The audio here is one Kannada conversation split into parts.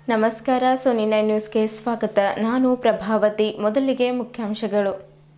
ನಮಸ್ಕಾರ ಸೋನಿ ನೈನ್ ನ್ಯೂಸ್ಗೆ ಸ್ವಾಗತ ನಾನು ಪ್ರಭಾವತಿ ಮೊದಲಿಗೆ ಮುಖ್ಯಾಂಶಗಳು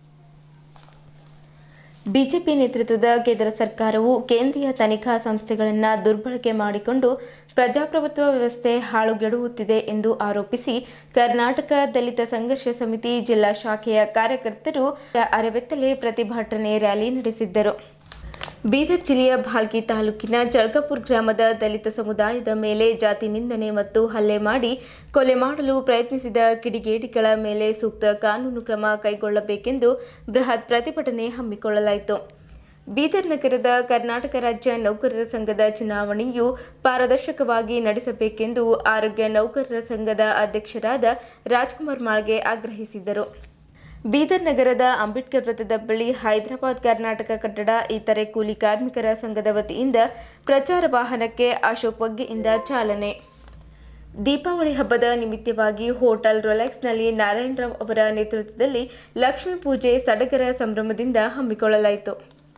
ಬಿಜೆಪಿ ನೇತೃತ್ವದ ಕೇಂದ್ರ ಸರ್ಕಾರವು ಕೇಂದ್ರೀಯ ತನಿಖಾ ಸಂಸ್ಥೆಗಳನ್ನು ದುರ್ಬಳಕೆ ಮಾಡಿಕೊಂಡು ಪ್ರಜಾಪ್ರಭುತ್ವ ವ್ಯವಸ್ಥೆ ಹಾಳುಗೆಡುವುತ್ತಿದೆ ಎಂದು ಆರೋಪಿಸಿ ಕರ್ನಾಟಕ ದಲಿತ ಸಂಘರ್ಷ ಸಮಿತಿ ಜಿಲ್ಲಾ ಶಾಖೆಯ ಕಾರ್ಯಕರ್ತರು ಅರೆಬೆತ್ತಲೆ ಪ್ರತಿಭಟನೆ ರ್ಯಾಲಿ ನಡೆಸಿದ್ದರು ಬೀದರ್ ಜಿಲ್ಲೆಯ ಭಾಲ್ಕಿ ತಾಲೂಕಿನ ಜಳಕಪುರ್ ಗ್ರಾಮದ ದಲಿತ ಸಮುದಾಯದ ಮೇಲೆ ಜಾತಿ ನಿಂದನೆ ಮತ್ತು ಹಲ್ಲೆ ಮಾಡಿ ಕೊಲೆ ಮಾಡಲು ಪ್ರಯತ್ನಿಸಿದ ಕಿಡಿಗೇಡಿಗಳ ಮೇಲೆ ಸೂಕ್ತ ಕಾನೂನು ಕ್ರಮ ಕೈಗೊಳ್ಳಬೇಕೆಂದು ಬೃಹತ್ ಪ್ರತಿಭಟನೆ ಹಮ್ಮಿಕೊಳ್ಳಲಾಯಿತು ಬೀದರ್ ನಗರದ ಕರ್ನಾಟಕ ರಾಜ್ಯ ನೌಕರರ ಸಂಘದ ಚುನಾವಣೆಯು ಪಾರದರ್ಶಕವಾಗಿ ನಡೆಸಬೇಕೆಂದು ಆರೋಗ್ಯ ನೌಕರರ ಸಂಘದ ಅಧ್ಯಕ್ಷರಾದ ರಾಜ್ಕುಮಾರ್ ಮಾಳ್ಗೆ ಆಗ್ರಹಿಸಿದರು ಬೀದರ್ ನಗರದ ಅಂಬೇಡ್ಕರ್ ವೃತ್ತದ ಬಳಿ ಹೈದರಾಬಾದ್ ಕರ್ನಾಟಕ ಕಟ್ಟಡ ಇತರೆ ಕೂಲಿ ಕಾರ್ಮಿಕರ ಸಂಘದ ವತಿಯಿಂದ ಪ್ರಚಾರ ವಾಹನಕ್ಕೆ ಅಶೋಕ್ ವಗ್ಗೆಯಿಂದ ಚಾಲನೆ ದೀಪಾವಳಿ ಹಬ್ಬದ ನಿಮಿತ್ತವಾಗಿ ಹೋಟೆಲ್ ರೊಲೆಕ್ಸ್ನಲ್ಲಿ ನಾರಾಯಣರಾವ್ ಅವರ ನೇತೃತ್ವದಲ್ಲಿ ಲಕ್ಷ್ಮೀ ಪೂಜೆ ಸಡಗರ ಸಂಭ್ರಮದಿಂದ ಹಮ್ಮಿಕೊಳ್ಳಲಾಯಿತು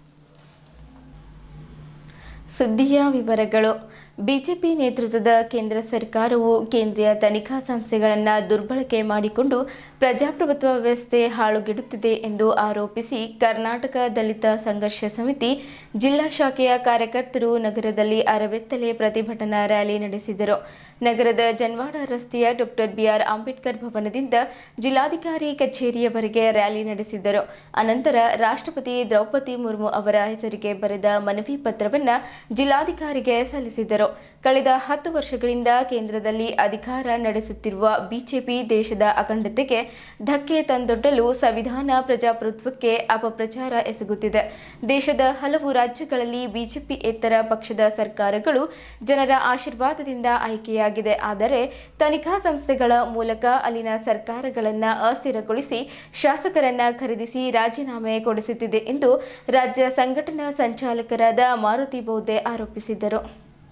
ಸುದ್ದಿಯ ವಿವರಗಳು ಬಿಜೆಪಿ ನೇತೃತ್ವದ ಕೇಂದ್ರ ಸರ್ಕಾರವು ಕೇಂದ್ರೀಯ ತನಿಖಾ ಸಂಸ್ಥೆಗಳನ್ನು ದುರ್ಬಳಕೆ ಮಾಡಿಕೊಂಡು ಪ್ರಜಾಪ್ರಭುತ್ವ ವ್ಯವಸ್ಥೆ ಹಾಳುಗೆಡುತ್ತಿದೆ ಎಂದು ಆರೋಪಿಸಿ ಕರ್ನಾಟಕ ದಲಿತ ಸಂಘರ್ಷ ಸಮಿತಿ ಜಿಲ್ಲಾ ಶಾಖೆಯ ಕಾರ್ಯಕರ್ತರು ನಗರದಲ್ಲಿ ಅರವೆತ್ತಲೆ ಪ್ರತಿಭಟನಾ ರ್ಯಾಲಿ ನಡೆಸಿದರು ನಗರದ ಜನ್ವಾಡ ರಸ್ತೆಯ ಡಾಕ್ಟರ್ ಬಿಆರ್ ಅಂಬೇಡ್ಕರ್ ಭವನದಿಂದ ಜಿಲ್ಲಾಧಿಕಾರಿ ಕಚೇರಿಯವರೆಗೆ ರ್ಯಾಲಿ ನಡೆಸಿದರು ಅನಂತರ ರಾಷ್ಟ್ರಪತಿ ದ್ರೌಪದಿ ಮುರ್ಮು ಅವರ ಹೆಸರಿಗೆ ಬರೆದ ಮನವಿ ಪತ್ರವನ್ನು ಜಿಲ್ಲಾಧಿಕಾರಿಗೆ ಸಲ್ಲಿಸಿದರು ಕಳೆದ ಹತ್ತು ವರ್ಷಗಳಿಂದ ಕೇಂದ್ರದಲ್ಲಿ ಅಧಿಕಾರ ನಡೆಸುತ್ತಿರುವ ಬಿಜೆಪಿ ದೇಶದ ಅಖಂಡತೆಗೆ ಧಕ್ಕೆ ತಂದೊಡ್ಡಲು ಸಂವಿಧಾನ ಪ್ರಜಾಪ್ರಭುತ್ವಕ್ಕೆ ಅಪಪ್ರಚಾರ ಎಸಗುತ್ತಿದೆ ದೇಶದ ಹಲವು ರಾಜ್ಯಗಳಲ್ಲಿ ಬಿಜೆಪಿಯೇತರ ಪಕ್ಷದ ಸರ್ಕಾರಗಳು ಜನರ ಆಶೀರ್ವಾದದಿಂದ ಆಯ್ಕೆಯಾಗಿದೆ ಆದರೆ ತನಿಖಾ ಸಂಸ್ಥೆಗಳ ಮೂಲಕ ಅಲ್ಲಿನ ಸರ್ಕಾರಗಳನ್ನು ಅಸ್ಥಿರಗೊಳಿಸಿ ಶಾಸಕರನ್ನ ಖರೀದಿಸಿ ರಾಜೀನಾಮೆ ಕೊಡಿಸುತ್ತಿದೆ ಎಂದು ರಾಜ್ಯ ಸಂಘಟನಾ ಸಂಚಾಲಕರಾದ ಮಾರುತಿ ಬೋದೆ ಆರೋಪಿಸಿದರು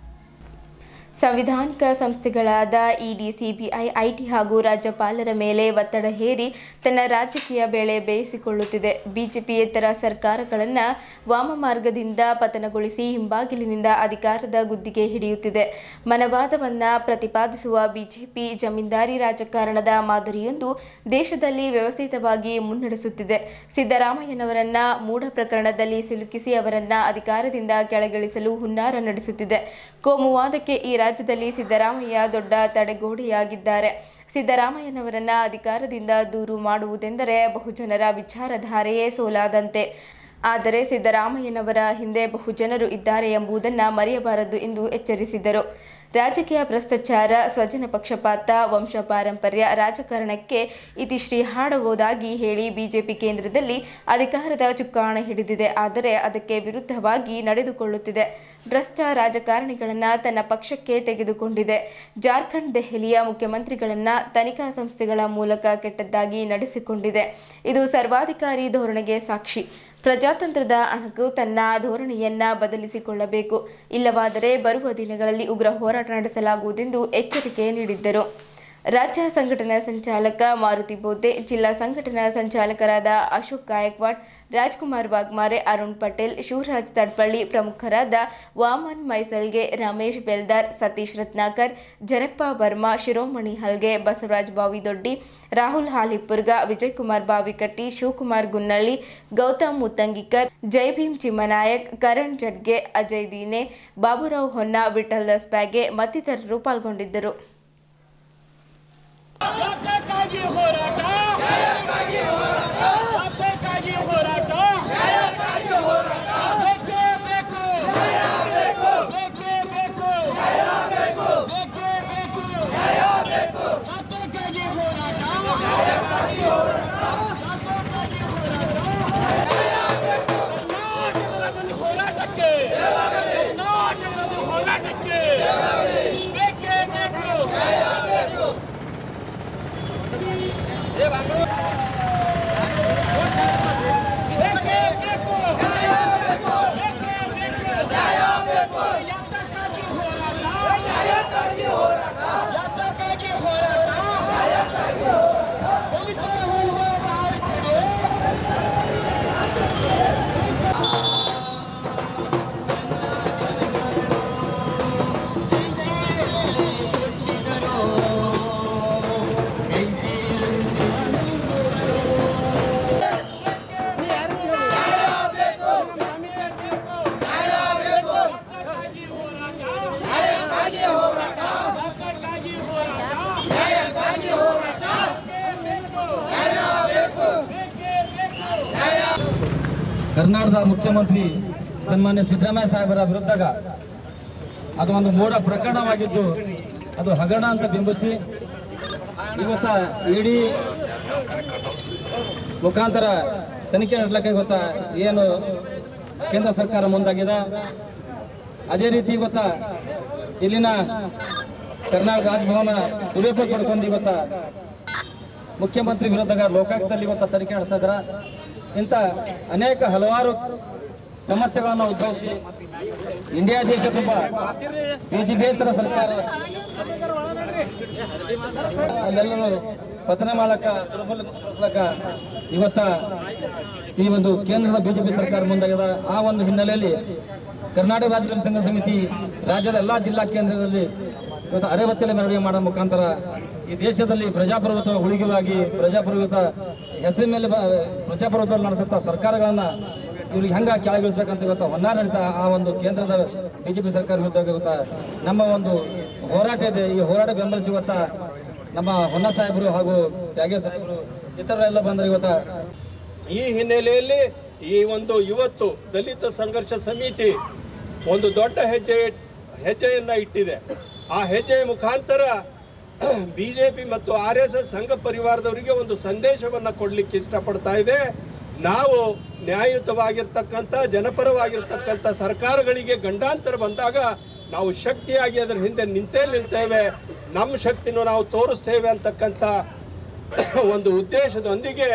ಸಂವಿಧಾನಿಕ ಸಂಸ್ಥೆಗಳಾದ ಇಡಿ ಸಿಬಿಐ ಐಟಿ ಹಾಗೂ ರಾಜ್ಯಪಾಲರ ಮೇಲೆ ಒತ್ತಡ ಹೇರಿ ತನ್ನ ರಾಜಕೀಯ ಬೇಳೆ ಬೇಯಿಸಿಕೊಳ್ಳುತ್ತಿದೆ ಬಿಜೆಪಿಯೇತರ ಸರ್ಕಾರಗಳನ್ನು ವಾಮ ಮಾರ್ಗದಿಂದ ಪತನಗೊಳಿಸಿ ಹಿಂಬಾಗಿಲಿನಿಂದ ಅಧಿಕಾರದ ಗುದ್ದಿಗೆ ಹಿಡಿಯುತ್ತಿದೆ ಮನವಾದವನ್ನ ಪ್ರತಿಪಾದಿಸುವ ಬಿಜೆಪಿ ಜಮೀನ್ದಾರಿ ರಾಜಕಾರಣದ ಮಾದರಿಯೊಂದು ದೇಶದಲ್ಲಿ ವ್ಯವಸ್ಥಿತವಾಗಿ ಮುನ್ನಡೆಸುತ್ತಿದೆ ಸಿದ್ದರಾಮಯ್ಯನವರನ್ನ ಮೂಢ ಪ್ರಕರಣದಲ್ಲಿ ಸಿಲುಕಿಸಿ ಅವರನ್ನ ಅಧಿಕಾರದಿಂದ ಕೆಳಗಿಳಿಸಲು ಹುನ್ನಾರ ನಡೆಸುತ್ತಿದೆ ಕೋಮುವಾದಕ್ಕೆ ಈ ರಾಜ್ಯದಲ್ಲಿ ಸಿದ್ದರಾಮಯ್ಯ ದೊಡ್ಡ ತಡೆಗೋಡೆಯಾಗಿದ್ದಾರೆ ಸಿದ್ದರಾಮಯ್ಯನವರನ್ನ ಅಧಿಕಾರದಿಂದ ದೂರು ಮಾಡುವುದೆಂದರೆ ಬಹುಜನರ ವಿಚಾರಧಾರೆಯೇ ಸೋಲಾದಂತೆ ಆದರೆ ಸಿದ್ದರಾಮಯ್ಯನವರ ಹಿಂದೆ ಬಹುಜನರು ಇದ್ದಾರೆ ಎಂಬುದನ್ನು ಮರೆಯಬಾರದು ಎಂದು ಎಚ್ಚರಿಸಿದರು ರಾಜಕೀಯ ಭ್ರಷ್ಟಾಚಾರ ಸ್ವಜನ ಪಕ್ಷಪಾತ ವಂಶ ಪಾರಂಪರ್ಯ ರಾಜಕಾರಣಕ್ಕೆ ಇತಿಶ್ರೀ ಹಾಡಬಹುದಾಗಿ ಹೇಳಿ ಬಿಜೆಪಿ ಕೇಂದ್ರದಲ್ಲಿ ಅಧಿಕಾರದ ಚುಕ್ಕಾಣಿ ಹಿಡಿದಿದೆ ಆದರೆ ಅದಕ್ಕೆ ವಿರುದ್ಧವಾಗಿ ನಡೆದುಕೊಳ್ಳುತ್ತಿದೆ ಭ್ರಷ್ಟ ರಾಜಕಾರಣಿಗಳನ್ನು ತನ್ನ ಪಕ್ಷಕ್ಕೆ ತೆಗೆದುಕೊಂಡಿದೆ ಜಾರ್ಖಂಡ್ ದೆಹಲಿಯ ಮುಖ್ಯಮಂತ್ರಿಗಳನ್ನ ತನಿಖಾ ಸಂಸ್ಥೆಗಳ ಮೂಲಕ ಕೆಟ್ಟದ್ದಾಗಿ ನಡೆಸಿಕೊಂಡಿದೆ ಇದು ಸರ್ವಾಧಿಕಾರಿ ಧೋರಣೆಗೆ ಸಾಕ್ಷಿ ಪ್ರಜಾತಂತ್ರದ ಅಣಕು ತನ್ನ ಧೋರಣೆಯನ್ನ ಬದಲಿಸಿಕೊಳ್ಳಬೇಕು ಇಲ್ಲವಾದರೆ ಬರುವ ದಿನಗಳಲ್ಲಿ ಉಗ್ರ ಹೋರಾಟ ನಡೆಸಲಾಗುವುದೆಂದು ಎಚ್ಚರಿಕೆ ನೀಡಿದ್ದರು ರಾಜ್ಯ ಸಂಘಟನಾ ಸಂಚಾಲಕ ಮಾರುತಿ ಬೋದೆ ಜಿಲ್ಲಾ ಸಂಘಟನಾ ಸಂಚಾಲಕರಾದ ಅಶೋಕ್ ಗಾಯಕ್ವಾಡ್ ರಾಜ್ಕುಮಾರ್ ವಾಗ್ಮಾರೆ ಅರುಣ್ ಪಟೇಲ್ ಶಿವರಾಜ್ ತಡ್ಪಳ್ಳಿ ಪ್ರಮುಖರಾದ ವಾಮನ್ ಮೈಸಲ್ಗೆ ರಮೇಶ್ ಬೆಲ್ದಾರ್ ಸತೀಶ್ ರತ್ನಾಕರ್ ಜರಪ್ಪ ವರ್ಮಾ ಶಿರೋಮಣಿ ಹಲ್ಗೆ ಬಸವರಾಜ್ ಬಾವಿದೊಡ್ಡಿ ರಾಹುಲ್ ಹಾಲಿಪುರ್ಗ ವಿಜಯಕುಮಾರ್ ಬಾವಿಕಟ್ಟಿ ಶಿವಕುಮಾರ್ ಗುನ್ನಳ್ಳಿ ಗೌತಮ್ ಮುತ್ತಂಗಿಕರ್ ಜೈ ಭೀಮ್ ಚಿಮ್ಮನಾಯಕ್ ಕರಣ್ ಜಡ್ಗೆ ಅಜಯ್ ದೀನೆ ಬಾಬುರಾವ್ ಹೊನ್ನ ವಿಠಲ್ ದಸ್ಬ್ಯಾಗೆ ಮತ್ತಿತರರು ಪಾಲ್ಗೊಂಡಿದ್ದರು ಯಾತಕ್ಕಾಗಿ ಹೋರಾಟ ಯಾತಕ್ಕಾಗಿ ಹೋರಾಟ ಬೇಕೇ ಬೇಕು ಬೇಕೇ ಬೇಕು ಬೇಕೇ ಬೇಕು ಯಾತಕ್ಕಾಗಿ ಹೋರಾಟ ಯಾತಕ್ಕಾಗಿ ಹೋರಾಟ ಕರ್ನಾಟಕದ ಹೋರಾಟಕ್ಕೆ ಕರ್ನಾಟಕದ ಹೋರಾಟಕ್ಕೆ ಬೇಕೇ ಬೇಕು ಕರ್ನಾಟಕದ ಮುಖ್ಯಮಂತ್ರಿ ಸನ್ಮಾನ್ಯ ಸಿದ್ದರಾಮಯ್ಯ ಸಾಹೇಬರ ವಿರುದ್ಧ ಅದು ಒಂದು ಮೋಡ ಪ್ರಕರಣವಾಗಿದ್ದು ಅದು ಹಗರಣ ಅಂತ ಬಿಂಬಿಸಿ ಇವತ್ತ ಇಡೀ ಮುಖಾಂತರ ತನಿಖೆ ನಡೆಸಲಿಕ್ಕೆ ಇವತ್ತ ಏನು ಕೇಂದ್ರ ಸರ್ಕಾರ ಮುಂದಾಗಿದೆ ಅದೇ ರೀತಿ ಇವತ್ತ ಇಲ್ಲಿನ ಕರ್ನಾಟಕ ರಾಜಭವನ ದುರುಪಯೋಗ ಪಡ್ಕೊಂಡು ಇವತ್ತ ಮುಖ್ಯಮಂತ್ರಿ ವಿರುದ್ಧ ಲೋಕಾಯುಕ್ತದಲ್ಲಿ ಇವತ್ತ ತನಿಖೆ ನಡೆಸ್ತಾ ಇದ್ದಾರೆ ಇಂಥ ಅನೇಕ ಹಲವಾರು ಸಮಸ್ಯೆಗಳನ್ನು ಉದ್ಭವಿಸಿ ಇಂಡಿಯಾ ದೇಶ ತುಂಬ ಬಿಜೆಪಿಯೇತರ ಸರ್ಕಾರ ಅಲ್ಲೆಲ್ಲರೂ ಪತನ ಮಾಡಕ ದುರ್ಬಲಗೊಳಿಸ್ಲಕ ಇವತ್ತ ಈ ಒಂದು ಕೇಂದ್ರದ ಬಿಜೆಪಿ ಸರ್ಕಾರ ಮುಂದಾಗಿದೆ ಆ ಒಂದು ಹಿನ್ನೆಲೆಯಲ್ಲಿ ಕರ್ನಾಟಕ ರಾಜ್ಯ ರೈತ ಸಂಘ ಸಮಿತಿ ರಾಜ್ಯದ ಎಲ್ಲಾ ಜಿಲ್ಲಾ ಕೇಂದ್ರದಲ್ಲಿ ಇವತ್ತು ಅರೆವತ್ತಲೆ ಮೆರವಣಿಗೆ ಮಾಡೋ ಮುಖಾಂತರ ಈ ದೇಶದಲ್ಲಿ ಪ್ರಜಾಪ್ರಭುತ್ವ ಉಳಿಗೆಗಾಗಿ ಪ್ರಜಾಪ್ರಭುತ್ವ ಹೆಸರಿನ ಮೇಲೆ ಬ- ಪ್ರಜಾಪ್ರಭುತ್ವ ನಡೆಸುತ್ತ ಸರ್ಕಾರಗಳನ್ನ ಇವ್ರಿಗೆ ಹೆಂಗ ಕೆಳಗಿಳಿಸ್ಬೇಕಂತ ಇವತ್ತು ಹೊನ್ನಾರ ನಡೀತಾ ಆ ಒಂದು ಕೇಂದ್ರದ ಬಿಜೆಪಿ ಸರ್ಕಾರ ವಿರುದ್ಧ ಇವತ್ತ ನಮ್ಮ ಒಂದು ಹೋರಾಟ ಇದೆ ಈ ಹೋರಾಟ ಬೆಂಬಲಿಸಿ ಇವತ್ತ ನಮ್ಮ ಹೊನ್ನ ಸಾಹೇಬರು ಹಾಗೂ ತ್ಯಾಗೆ ಸಾಹೇಬರು ಇತರರೆಲ್ಲ ಬಂದ್ರೆ ಇವತ್ತ ಈ ಹಿನ್ನೆಲೆಯಲ್ಲಿ ಈ ಒಂದು ಇವತ್ತು ದಲಿತ ಸಂಘರ್ಷ ಸಮಿತಿ ಒಂದು ದೊಡ್ಡ ಹೆಜ್ಜೆ ಹೆಜ್ಜೆಯನ್ನ ಇಟ್ಟಿದೆ ಆ ಹೆಜ್ಜೆಯ ಮುಖಾಂತರ ಬಿಜೆಪಿ ಮತ್ತು ಆರ್ ಎಸ್ ಎಸ್ ಸಂಘ ಪರಿವಾರದವರಿಗೆ ಒಂದು ಸಂದೇಶವನ್ನ ಕೊಡ್ಲಿಕ್ಕೆ ಇಷ್ಟಪಡ್ತಾ ಇದೆ ನಾವು ನ್ಯಾಯಯುತವಾಗಿರ್ತಕ್ಕಂಥ ಜನಪರವಾಗಿರ್ತಕ್ಕಂಥ ಸರ್ಕಾರಗಳಿಗೆ ಗಂಡಾಂತರ ಬಂದಾಗ ನಾವು ಶಕ್ತಿಯಾಗಿ ಅದರ ಹಿಂದೆ ನಿಂತೇ ನಿಲ್ತೇವೆ ನಮ್ಮ ಶಕ್ತಿನೂ ನಾವು ತೋರಿಸ್ತೇವೆ ಅಂತಕ್ಕಂಥ ಒಂದು ಉದ್ದೇಶದೊಂದಿಗೆ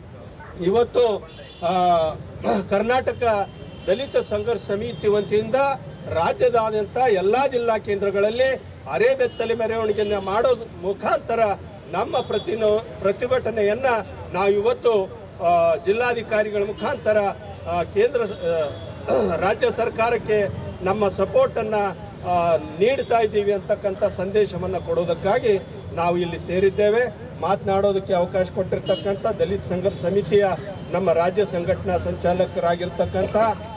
ಇವತ್ತು ಆ, ಕರ್ನಾಟಕ ದಲಿತ ಸಂಘರ್ಷ ಸಮಿತಿ ವತಿಯಿಂದ ರಾಜ್ಯದಾದ್ಯಂತ ಎಲ್ಲ ಜಿಲ್ಲಾ ಕೇಂದ್ರಗಳಲ್ಲಿ ಅರೆಬೆತ್ತಲೆ ಮೆರವಣಿಗೆಯನ್ನು ಮಾಡೋದು ಮುಖಾಂತರ ನಮ್ಮ ಪ್ರತಿನ ಪ್ರತಿಭಟನೆಯನ್ನ ನಾವು ಇವತ್ತು ಆ, ಜಿಲ್ಲಾಧಿಕಾರಿಗಳ ಮುಖಾಂತರ ಆ, ಕೇಂದ್ರ ಸ- ಆ, ರಾಜ್ಯ ಸರ್ಕಾರಕ್ಕೆ ನಮ್ಮ ಸಪೋರ್ಟನ್ನು ನೀಡ್ತಾ ಇದ್ದೀವಿ ಅಂತಕ್ಕಂಥ ಸಂದೇಶವನ್ನು ಕೊಡೋದಕ್ಕಾಗಿ ನಾವು ಇಲ್ಲಿ ಸೇರಿದ್ದೇವೆ ಮಾತನಾಡೋದಕ್ಕೆ ಅವಕಾಶ ಕೊಟ್ಟಿರ್ತಕ್ಕಂಥ ದಲಿತ ಸಂಘರ್ಷ ಸಮಿತಿಯ ನಮ್ಮ ರಾಜ್ಯ ಸಂಘಟನಾ ಸಂಚಾಲಕರಾಗಿರ್ತಕ್ಕಂಥ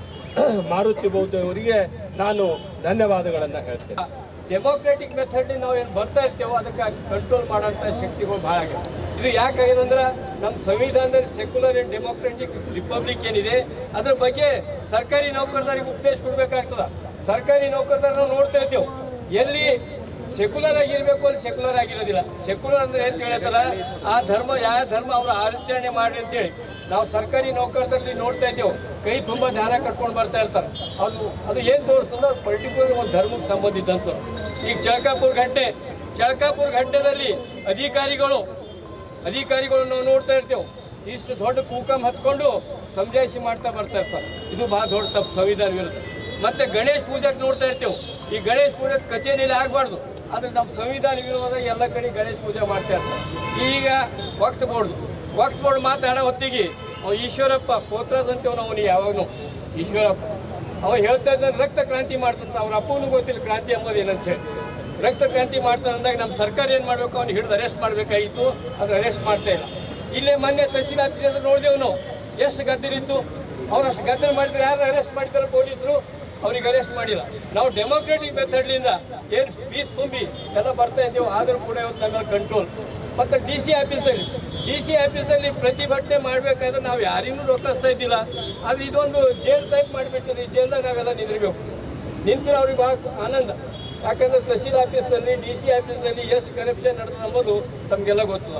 ಮಾರುತಿ ಬೌದ್ಧ ಅವರಿಗೆ ನಾನು ಧನ್ಯವಾದಗಳನ್ನು ಹೇಳ್ತೇನೆ ಡೆಮೋಕ್ರೆಟಿಕ್ ಮೆಥಡ್ ನಾವು ಏನು ಬರ್ತಾ ಇರ್ತೇವೋ ಅದಕ್ಕೆ ಕಂಟ್ರೋಲ್ ಮಾಡೋಂಥ ಶಕ್ತಿಗಳು ಭಾಳ ಆಗಿದೆ ಇದು ಯಾಕಾಗಿದೆ ಅಂದ್ರೆ ನಮ್ಮ ಸಂವಿಧಾನದಲ್ಲಿ ಸೆಕ್ಯುಲರ್ ಆ್ಯಂಡ್ ಡೆಮೋಕ್ರೆಟಿಕ್ ರಿಪಬ್ಲಿಕ್ ಏನಿದೆ ಅದ್ರ ಬಗ್ಗೆ ಸರ್ಕಾರಿ ನೌಕರದಾರಿಗೆ ಉಪದೇಶ ಕೊಡ್ಬೇಕಾಗ್ತದ ಸರ್ಕಾರಿ ನೌಕರದಾರ ನಾವು ನೋಡ್ತಾ ಇದ್ದೇವೆ ಎಲ್ಲಿ ಸೆಕ್ಯುಲರ್ ಆಗಿರ್ಬೇಕು ಅಲ್ಲಿ ಸೆಕ್ಯುಲರ್ ಆಗಿರೋದಿಲ್ಲ ಸೆಕ್ಯುಲರ್ ಅಂದ್ರೆ ಅಂತ ಹೇಳ್ತಾರ ಆ ಧರ್ಮ ಯಾವ ಧರ್ಮ ಅವರು ಆಚರಣೆ ಮಾಡಿ ಅಂತೇಳಿ ನಾವು ಸರ್ಕಾರಿ ನೌಕರದಲ್ಲಿ ನೋಡ್ತಾ ಇದ್ದೇವೆ ಕೈ ತುಂಬ ದಾರ ಕಟ್ಕೊಂಡು ಬರ್ತಾ ಇರ್ತಾರೆ ಅದು ಅದು ಏನು ತೋರಿಸ್ತಂದ್ರೆ ಅದು ಪರ್ಟಿಕ್ಯುಲರ್ ಒಂದು ಧರ್ಮಕ್ಕೆ ಸಂಬಂಧಿಸಿದಂತ ಈಗ ಚಳಕಾಪುರ ಘಟನೆ ಚಳಕಾಪುರ ಘಟನೆದಲ್ಲಿ ಅಧಿಕಾರಿಗಳು ಅಧಿಕಾರಿಗಳು ನಾವು ನೋಡ್ತಾ ಇರ್ತೇವೆ ಇಷ್ಟು ದೊಡ್ಡ ಕೂಕಂ ಹಚ್ಕೊಂಡು ಸಮಜಾಯಿಸಿ ಮಾಡ್ತಾ ಬರ್ತಾ ಇರ್ತಾರೆ ಇದು ಭಾಳ ದೊಡ್ಡ ತಪ್ಪು ಸಂವಿಧಾನ ವಿರುದ್ಧ ಮತ್ತೆ ಗಣೇಶ್ ಪೂಜೆಗೆ ನೋಡ್ತಾ ಇರ್ತೇವೆ ಈ ಗಣೇಶ್ ಪೂಜೆ ಕಚೇರಿಯಲ್ಲಿ ಆಗಬಾರ್ದು ಆದ್ರೆ ನಮ್ಮ ಸಂವಿಧಾನ ವಿರೋಧ ಎಲ್ಲ ಕಡೆ ಗಣೇಶ್ ಪೂಜೆ ಮಾಡ್ತಾ ಇರ್ತಾರೆ ಈಗ ವಕ್ತ್ ಬೋರ್ಡ್ ವಕ್ತ್ ಬೋರ್ಡ್ ಮಾತಾಡೋ ಹೊತ್ತಿಗೆ ಅವ ಈಶ್ವರಪ್ಪ ಪೋತ್ರಾಸ್ ಅಂತೇವ್ ನಾವು ಯಾವಾಗಲೂ ಈಶ್ವರಪ್ಪ ಅವ ಹೇಳ್ತಾ ಇದ್ದಾನೆ ರಕ್ತ ಕ್ರಾಂತಿ ಮಾಡ್ತಂತ ಅವ್ರ ಅಪ್ಪನಿಗೂ ಗೊತ್ತಿಲ್ಲ ಕ್ರಾಂತಿ ಎಂಬುದು ಏನಂತ ಹೇಳಿ ರಕ್ತ ಕ್ರಾಂತಿ ಮಾಡ್ತಾನೆ ಅಂದಾಗ ನಮ್ಮ ಸರ್ಕಾರ ಏನು ಮಾಡಬೇಕು ಅವ್ನು ಹಿಡಿದು ಅರೆಸ್ಟ್ ಮಾಡಬೇಕಾಗಿತ್ತು ಅದು ಅರೆಸ್ಟ್ ಮಾಡ್ತಾ ಇಲ್ಲ ಇಲ್ಲೇ ಮೊನ್ನೆ ತಹಸೀಲ್ ಆಫೀಸ್ ಹತ್ರ ನೋಡಿದೆವು ನಾವು ಎಷ್ಟು ಗದ್ದರಿತ್ತು ಅವ್ರು ಅಷ್ಟು ಗದ್ದಲ ಮಾಡಿದ್ರೆ ಯಾರು ಅರೆಸ್ಟ್ ಮಾಡಿದ್ದಾರೆ ಪೊಲೀಸರು ಅವ್ರಿಗೆ ಅರೆಸ್ಟ್ ಮಾಡಿಲ್ಲ ನಾವು ಡೆಮೋಕ್ರೆಟಿಕ್ ಮೆಥಡ್ಲಿಂದ ಏನು ಫೀಸ್ ತುಂಬಿ ಎಲ್ಲ ಬರ್ತಾ ಇದ್ದೇವೆ ಆದರೂ ಕೂಡ ಇವತ್ತು ನಮ್ಮ ಕಂಟ್ರೋಲ್ ಮತ್ತು ಡಿ ಸಿ ಆಫೀಸ್ದಲ್ಲಿ ಡಿ ಸಿ ಆಫೀಸ್ನಲ್ಲಿ ಪ್ರತಿಭಟನೆ ಮಾಡಬೇಕಾದ್ರೆ ನಾವು ಯಾರಿಗೂ ರೊಕ್ಕಿಸ್ತಾ ಇದ್ದಿಲ್ಲ ಆದರೆ ಇದೊಂದು ಜೈಲ್ ಟೈಪ್ ಮಾಡಿಬಿಟ್ಟಿದೆ ಈ ಜೈಲ್ದಾಗ ನಾವೆಲ್ಲ ನಿಂದಿರಬೇಕು ನಿಂತಿರೋ ಅವ್ರಿಗೆ ಭಾಳ ಆನಂದ ಯಾಕಂದ್ರೆ ತಹಸೀಲ್ ಆಫೀಸ್ನಲ್ಲಿ ಡಿ ಸಿ ಆಫೀಸ್ನಲ್ಲಿ ಎಷ್ಟು ಕರಪ್ಷನ್ ನಡೆದ ಎಂಬುದು ತಮಗೆಲ್ಲ ಗೊತ್ತದ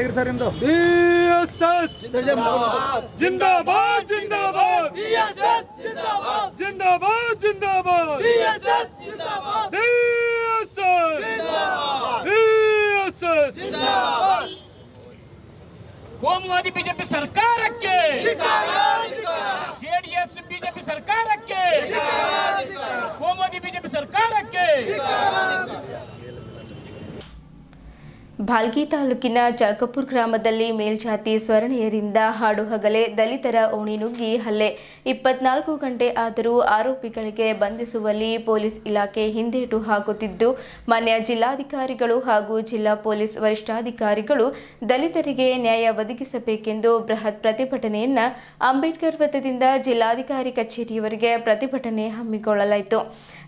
जिंदाबाद जिंदाबाद बीएसएस जिंदाबाद जिंदाबाद जिंदाबाद बीएसएस जिंदाबाद बीएसएस जिंदाबाद बीएसएस जिंदाबाद ಕೋಮುವಾದಿ ಬಿಜೆಪಿ ಸರ್ಕಾರಕ್ಕೆ ಜೆಡಿಎಸ್ ಬಿಜೆಪಿ ಸರ್ಕಾರಕ್ಕೆ ಕೋಮುವಾದಿ ಬಿಜೆಪಿ ಸರ್ಕಾರಕ್ಕೆ ಭಾಲ್ಗಿ ತಾಲೂಕಿನ ಚಳಕಪುರ್ ಗ್ರಾಮದಲ್ಲಿ ಮೇಲ್ಜಾತಿ ಸ್ವರ್ಣೀಯರಿಂದ ಹಾಡು ಹಗಲೇ ದಲಿತರ ಓಣಿ ನುಗ್ಗಿ ಹಲ್ಲೆ ಇಪ್ಪತ್ನಾಲ್ಕು ಗಂಟೆ ಆದರೂ ಆರೋಪಿಗಳಿಗೆ ಬಂಧಿಸುವಲ್ಲಿ ಪೊಲೀಸ್ ಇಲಾಖೆ ಹಿಂದೇಟು ಹಾಕುತ್ತಿದ್ದು ಮಾನ್ಯ ಜಿಲ್ಲಾಧಿಕಾರಿಗಳು ಹಾಗೂ ಜಿಲ್ಲಾ ಪೊಲೀಸ್ ವರಿಷ್ಠಾಧಿಕಾರಿಗಳು ದಲಿತರಿಗೆ ನ್ಯಾಯ ಒದಗಿಸಬೇಕೆಂದು ಬೃಹತ್ ಪ್ರತಿಭಟನೆಯನ್ನ ಅಂಬೇಡ್ಕರ್ ವೃತ್ತದಿಂದ ಜಿಲ್ಲಾಧಿಕಾರಿ ಕಚೇರಿಯವರೆಗೆ ಪ್ರತಿಭಟನೆ ಹಮ್ಮಿಕೊಳ್ಳಲಾಯಿತು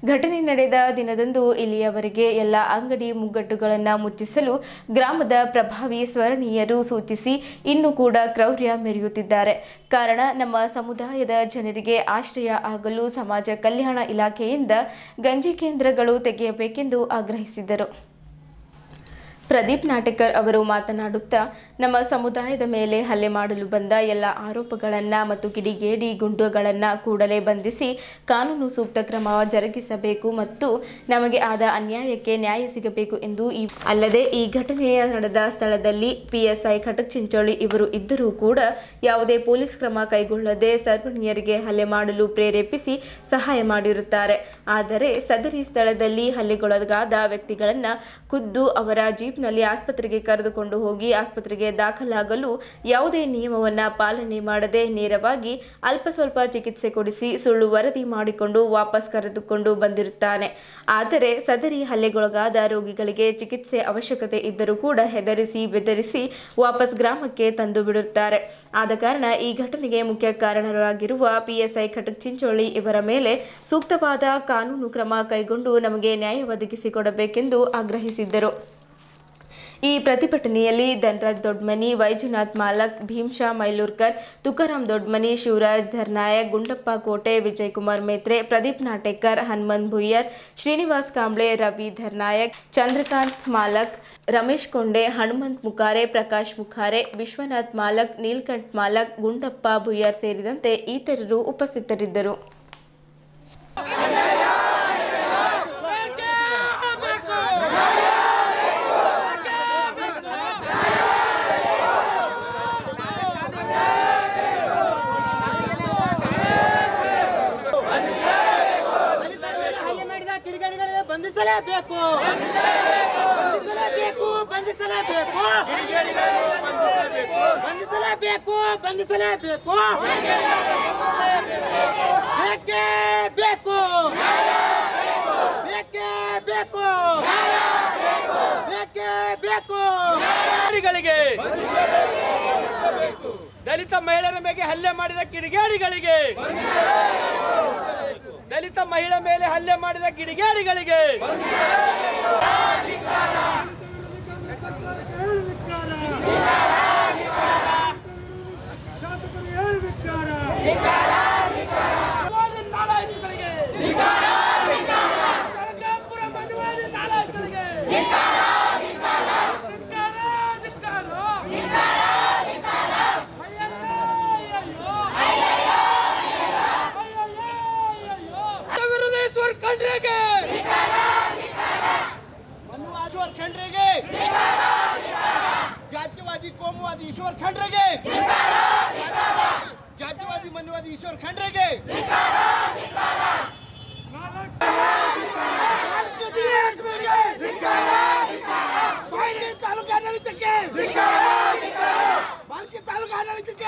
ಘಟನೆ ನಡೆದ ದಿನದಂದು ಇಲ್ಲಿಯವರೆಗೆ ಎಲ್ಲ ಅಂಗಡಿ ಮುಗ್ಗಟ್ಟುಗಳನ್ನು ಮುಚ್ಚಿಸಲು ಗ್ರಾಮದ ಪ್ರಭಾವಿ ಸ್ವರಣೀಯರು ಸೂಚಿಸಿ ಇನ್ನೂ ಕೂಡ ಕ್ರೌರ್ಯ ಮೆರೆಯುತ್ತಿದ್ದಾರೆ ಕಾರಣ ನಮ್ಮ ಸಮುದಾಯದ ಜನರಿಗೆ ಆಶ್ರಯ ಆಗಲು ಸಮಾಜ ಕಲ್ಯಾಣ ಇಲಾಖೆಯಿಂದ ಗಂಜಿ ಕೇಂದ್ರಗಳು ತೆಗೆಯಬೇಕೆಂದು ಆಗ್ರಹಿಸಿದರು ಪ್ರದೀಪ್ ನಾಟಕರ್ ಅವರು ಮಾತನಾಡುತ್ತಾ ನಮ್ಮ ಸಮುದಾಯದ ಮೇಲೆ ಹಲ್ಲೆ ಮಾಡಲು ಬಂದ ಎಲ್ಲ ಆರೋಪಗಳನ್ನು ಮತ್ತು ಕಿಡಿಗೇಡಿ ಗುಂಡುಗಳನ್ನು ಕೂಡಲೇ ಬಂಧಿಸಿ ಕಾನೂನು ಸೂಕ್ತ ಕ್ರಮ ಜರುಗಿಸಬೇಕು ಮತ್ತು ನಮಗೆ ಆದ ಅನ್ಯಾಯಕ್ಕೆ ನ್ಯಾಯ ಸಿಗಬೇಕು ಎಂದು ಈ ಅಲ್ಲದೆ ಈ ಘಟನೆಯ ನಡೆದ ಸ್ಥಳದಲ್ಲಿ ಪಿಎಸ್ಐ ಖಟಕ್ ಚಿಂಚೋಳಿ ಇವರು ಇದ್ದರೂ ಕೂಡ ಯಾವುದೇ ಪೊಲೀಸ್ ಕ್ರಮ ಕೈಗೊಳ್ಳದೆ ಸರ್ವಣೀಯರಿಗೆ ಹಲ್ಲೆ ಮಾಡಲು ಪ್ರೇರೇಪಿಸಿ ಸಹಾಯ ಮಾಡಿರುತ್ತಾರೆ ಆದರೆ ಸದರಿ ಸ್ಥಳದಲ್ಲಿ ಹಲ್ಲೆಗೊಳಗಾದ ವ್ಯಕ್ತಿಗಳನ್ನು ಖುದ್ದು ಅವರ ಜೀಪ್ನಲ್ಲಿ ಆಸ್ಪತ್ರೆಗೆ ಕರೆದುಕೊಂಡು ಹೋಗಿ ಆಸ್ಪತ್ರೆಗೆ ದಾಖಲಾಗಲು ಯಾವುದೇ ನಿಯಮವನ್ನು ಪಾಲನೆ ಮಾಡದೆ ನೇರವಾಗಿ ಅಲ್ಪ ಸ್ವಲ್ಪ ಚಿಕಿತ್ಸೆ ಕೊಡಿಸಿ ಸುಳ್ಳು ವರದಿ ಮಾಡಿಕೊಂಡು ವಾಪಸ್ ಕರೆದುಕೊಂಡು ಬಂದಿರುತ್ತಾನೆ ಆದರೆ ಸದರಿ ಹಲ್ಲೆಗೊಳಗಾದ ರೋಗಿಗಳಿಗೆ ಚಿಕಿತ್ಸೆ ಅವಶ್ಯಕತೆ ಇದ್ದರೂ ಕೂಡ ಹೆದರಿಸಿ ಬೆದರಿಸಿ ವಾಪಸ್ ಗ್ರಾಮಕ್ಕೆ ತಂದು ಬಿಡುತ್ತಾರೆ ಆದ ಕಾರಣ ಈ ಘಟನೆಗೆ ಮುಖ್ಯ ಕಾರಣರಾಗಿರುವ ಪಿಎಸ್ಐ ಖಟಕ್ ಚಿಂಚೋಳಿ ಇವರ ಮೇಲೆ ಸೂಕ್ತವಾದ ಕಾನೂನು ಕ್ರಮ ಕೈಗೊಂಡು ನಮಗೆ ನ್ಯಾಯ ಒದಗಿಸಿಕೊಡಬೇಕೆಂದು ಆಗ್ರಹಿಸಿದ್ದರು ಈ ಪ್ರತಿಭಟನೆಯಲ್ಲಿ ಧನರಾಜ್ ದೊಡ್ಮನಿ ವೈಜುನಾಥ್ ಮಾಲಕ್ ಭೀಮ್ಶಾ ಮೈಲೂರ್ಕರ್ ತುಕಾರಾಮ್ ದೊಡ್ಮನಿ ಶಿವರಾಜ್ ಧರ್ನಾಯಕ್ ಗುಂಡಪ್ಪ ಕೋಟೆ ವಿಜಯಕುಮಾರ್ ಮೇತ್ರೆ ಪ್ರದೀಪ್ ನಾಟೇಕರ್ ಹನುಮಂತ್ ಭುಯ್ಯರ್ ಶ್ರೀನಿವಾಸ್ ಕಾಂಬ್ಳೆ ರವಿ ಧರ್ನಾಯಕ್ ಚಂದ್ರಕಾಂತ್ ಮಾಲಕ್ ರಮೇಶ್ ಕೊಂಡೆ ಹನುಮಂತ್ ಮುಖಾರೆ ಪ್ರಕಾಶ್ ಮುಖಾರೆ ವಿಶ್ವನಾಥ್ ಮಾಲಕ್ ನೀಲ್ಕಂಠ್ ಮಾಲಕ್ ಗುಂಡಪ್ಪ ಭುಯ್ಯರ್ ಸೇರಿದಂತೆ ಇತರರು ಉಪಸ್ಥಿತರಿದ್ದರು ಹಲ್ಲೆ ಮಾಡಿದ ಕಿಡಿಗೇಡಿಗಳಿಗೆ ಬಂಧಿಸಲೇಬೇಕು ಬಂಧಿಸಲೇಬೇಕು ಬಂಧಿಸಲೇಬೇಕು ಬಂಧಿಸಲೇಬೇಕು ಬಂಧಿಸಲೇಬೇಕು ಬೇಕೇ ಬೇಕು ಬೇಕೇ ಬೇಕು ಬೇಕೇ ಬೇಕು ಕಿಡಿಗೇಡಿಗಳಿಗೆ ದಲಿತ ಮಹಿಳೆಯರ ಮೇಲೆ ಹಲ್ಲೆ ಮಾಡಿದ ಕಿಡಿಗೇಡಿಗಳಿಗೆ ದಲಿತ ಮಹಿಳೆ ಮೇಲೆ ಹಲ್ಲೆ ಮಾಡಿದ ಕಿಡಿಗೇಡಿಗಳಿಗೆ ವಿರೋಧೇಶ್ವರ್ ಖಂಡ್ರೆಗೆ ईश्वर खंडरेगे जातीवादी कोमुवादी ईश्वर खंडरेगे जातीवादी मनुवादी ईश्वर खंडरेगे ಬಾಲ್ಕಿ ತಾಲೂಕು ಆಡಳಿತಕ್ಕೆ ಬಾಲ್ಕಿ ತಾಲೂಕು ಆಡಳಿತಕ್ಕೆ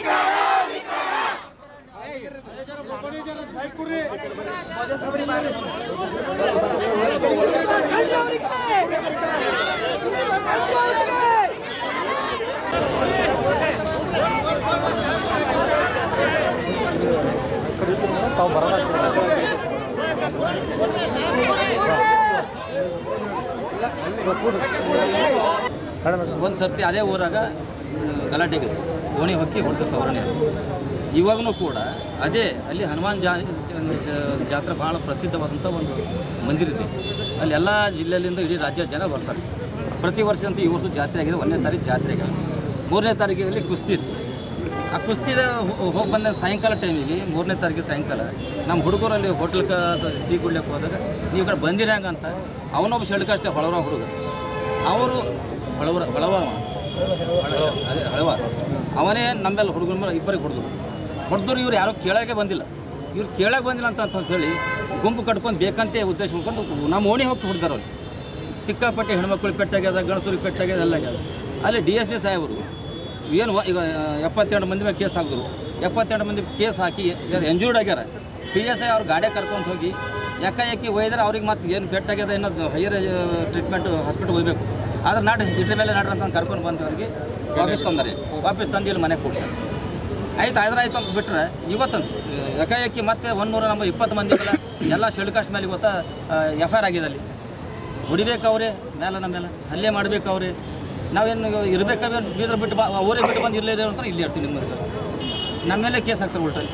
ಒಂದು ಸರ್ತಿ ಅದೇ ಊರಾಗ ಗಲಾಟೆಗೆ ಓಣಿ ಹೊಕ್ಕಿ ಹೊಡೆದು ಸವರಣೆ ಇವಾಗನೂ ಕೂಡ ಅದೇ ಅಲ್ಲಿ ಹನುಮಾನ್ ಜಾ ಜ- ಜಾತ್ರೆ ಭಾಳ ಪ್ರಸಿದ್ಧವಾದಂಥ ಒಂದು ಮಂದಿರ ಇದೆ ಅಲ್ಲಿ ಎಲ್ಲ ಜಿಲ್ಲೆಯಿಂದ ಇಡೀ ರಾಜ್ಯ ಜನ ಬರ್ತಾರೆ ಪ್ರತಿ ವರ್ಷದಂತೆ ಈ ವರ್ಷ ಜಾತ್ರೆ ಆಗಿದೆ ಒಂದನೇ ತಾರೀಕು ಜಾತ್ರೆ ಆಗಿದೆ ಮೂರನೇ ತಾರೀಕಿನಲ್ಲಿ ಕುಸ್ತಿ ಇತ್ತು ಆ ಕುಸ್ತಿದ ಹೋಗಿ ಬಂದ ಸಾಯಂಕಾಲ ಟೈಮಿಗೆ ಮೂರನೇ ತಾರೀಕಿಗೆ ಸಾಯಂಕಾಲ ನಮ್ಮ ಹುಡುಗರಲ್ಲಿ ಹೋಟ್ಲ್ಗೆ ಟೀ ಕುಡ್ಲಿಕ್ಕೆ ಹೋದಾಗ ನೀವು ಈ ಕಡೆ ಬಂದಿರಂಗ ಅಂತ ಅವನೊಬ್ಬ ಶೆಡ್ಕ ಅಷ್ಟೇ ಹೊಳವ ಹುಡುಗ ಅವರು ಹೊಳವರ ಹೊಳವ ಅವ. ಹೊಳ- ಅದೇ ಹಳವ ಅವನೇ ನಮ್ಮೆಲ್ಲ ಹುಡುಗರ ಮೇಲೆ ಇಬ್ಬರಿಗೆ ಹೊಡೆದ್ರು ಹೊಡೆದ್ರು ಇವ್ರು ಯಾರೋ ಕೇಳೋಕೆ ಬಂದಿಲ್ಲ ಇವ್ರು ಕೇಳಕ್ಕೆ ಬಂದಿಲ್ಲ ಅಂತ ಅಂತ ಹೇಳಿ ಗುಂಪು ಕಟ್ಕೊಂಡು ಬೇಕಂತೆ ಉದ್ದೇಶ ಮಾಡ್ಕೊಂಡು ನಮ್ಮ ಓಣಿ ಹೋಗಿ ಹೊಡೆದಾರ ಅವ್ರು ಸಿಕ್ಕಾಪಟ್ಟೆ ಹೆಣ್ಮಕ್ಳು ಪೆಟ್ಟಾಗ್ಯದ ಗಣಸರಿಗೆ ಪೆಟ್ಟಾಗ್ಯದ ಎಲ್ಲ ಆಗ್ಯದ ಅಲ್ಲಿ ಡಿ ಎಸ್ ಪಿ ಸಾಹೇಬರು ಏನು ವ- ಈಗ ಎಪ್ಪತ್ತೆರಡು ಮಂದಿ ಮೇಲೆ ಕೇಸ್ ಹಾಕಿದ್ರು ಎಪ್ಪತ್ತೆರಡು ಮಂದಿ ಕೇಸ್ ಹಾಕಿ ಎಂಜೂರ್ಡ್ ಆಗ್ಯಾರ ಪಿ ಎಸ್ ಐ ಅವ್ರು ಗಾಡಿ ಕರ್ಕೊಂಡು ಹೋಗಿ ಯಾಕಾಏಕಿ ಒಯ್ದ್ರೆ ಅವ್ರಿಗೆ ಮತ್ತೆ ಏನು ಪೆಟ್ಟಾಗ್ಯದ ಇನ್ನೊಂದು ಹೈಯರ್ ಟ್ರೀಟ್ಮೆಂಟ್ ಹಾಸ್ಪಿಟ್ಲ್ ಹೋಗ್ಬೇಕು ಆದ್ರೆ ನಾಡು ಇದ್ರ ಮೇಲೆ ನಾಡ್ರಿ ಅಂತ ಕರ್ಕೊಂಡು ಬಂದವ್ರಿಗೆ ವಾಪಸ್ ತಂದರೆ ವಾಪಸ್ ತಂದು ಇಲ್ಲಿ ಮನೆಗೆ ಕೊಡ್ತಾರೆ ಆಯ್ತು ಆಯ್ತು ಆಯ್ತು ಅಂತ ಬಿಟ್ರೆ ಇವತ್ತು ಏಕಾಏಕಿ ಮತ್ತೆ ಒಂದೂರ ನಮ್ಮ ಇಪ್ಪತ್ತು ಮಂದಿ ಎಲ್ಲ ಶೆಡ್ ಕಾಸ್ಟ್ ಮೇಲೆ ಇವತ್ತು ಎಫ್ ಐ ಆರ್ ಆಗಿದೆ ಅಲ್ಲಿ ಹೊಡಿಬೇಕು ಅವ್ರೆ ಮೇಲೆ ನಮ್ಮ ಮೇಲೆ ಹಲ್ಲೆ ಮಾಡ್ಬೇಕು ಅವ್ರೆ ನಾವೇನು ಇರ್ಬೇಕಾದ್ರೆ ಬೀದ್ರ ಬಿಟ್ಟು ಬಾ ಊರೇ ಬಿಟ್ಟು ಬಂದು ಇಲ್ಲೇ ಇರೋ ಅಂತ ಇಲ್ಲೇ ಇರ್ತೀವಿ ನಿಮ್ಮ ನಮ್ಮ ಮೇಲೆ ಕೇಸ್ ಹಾಕ್ತಾರೆ ಉಲ್ಟಲ್ಲಿ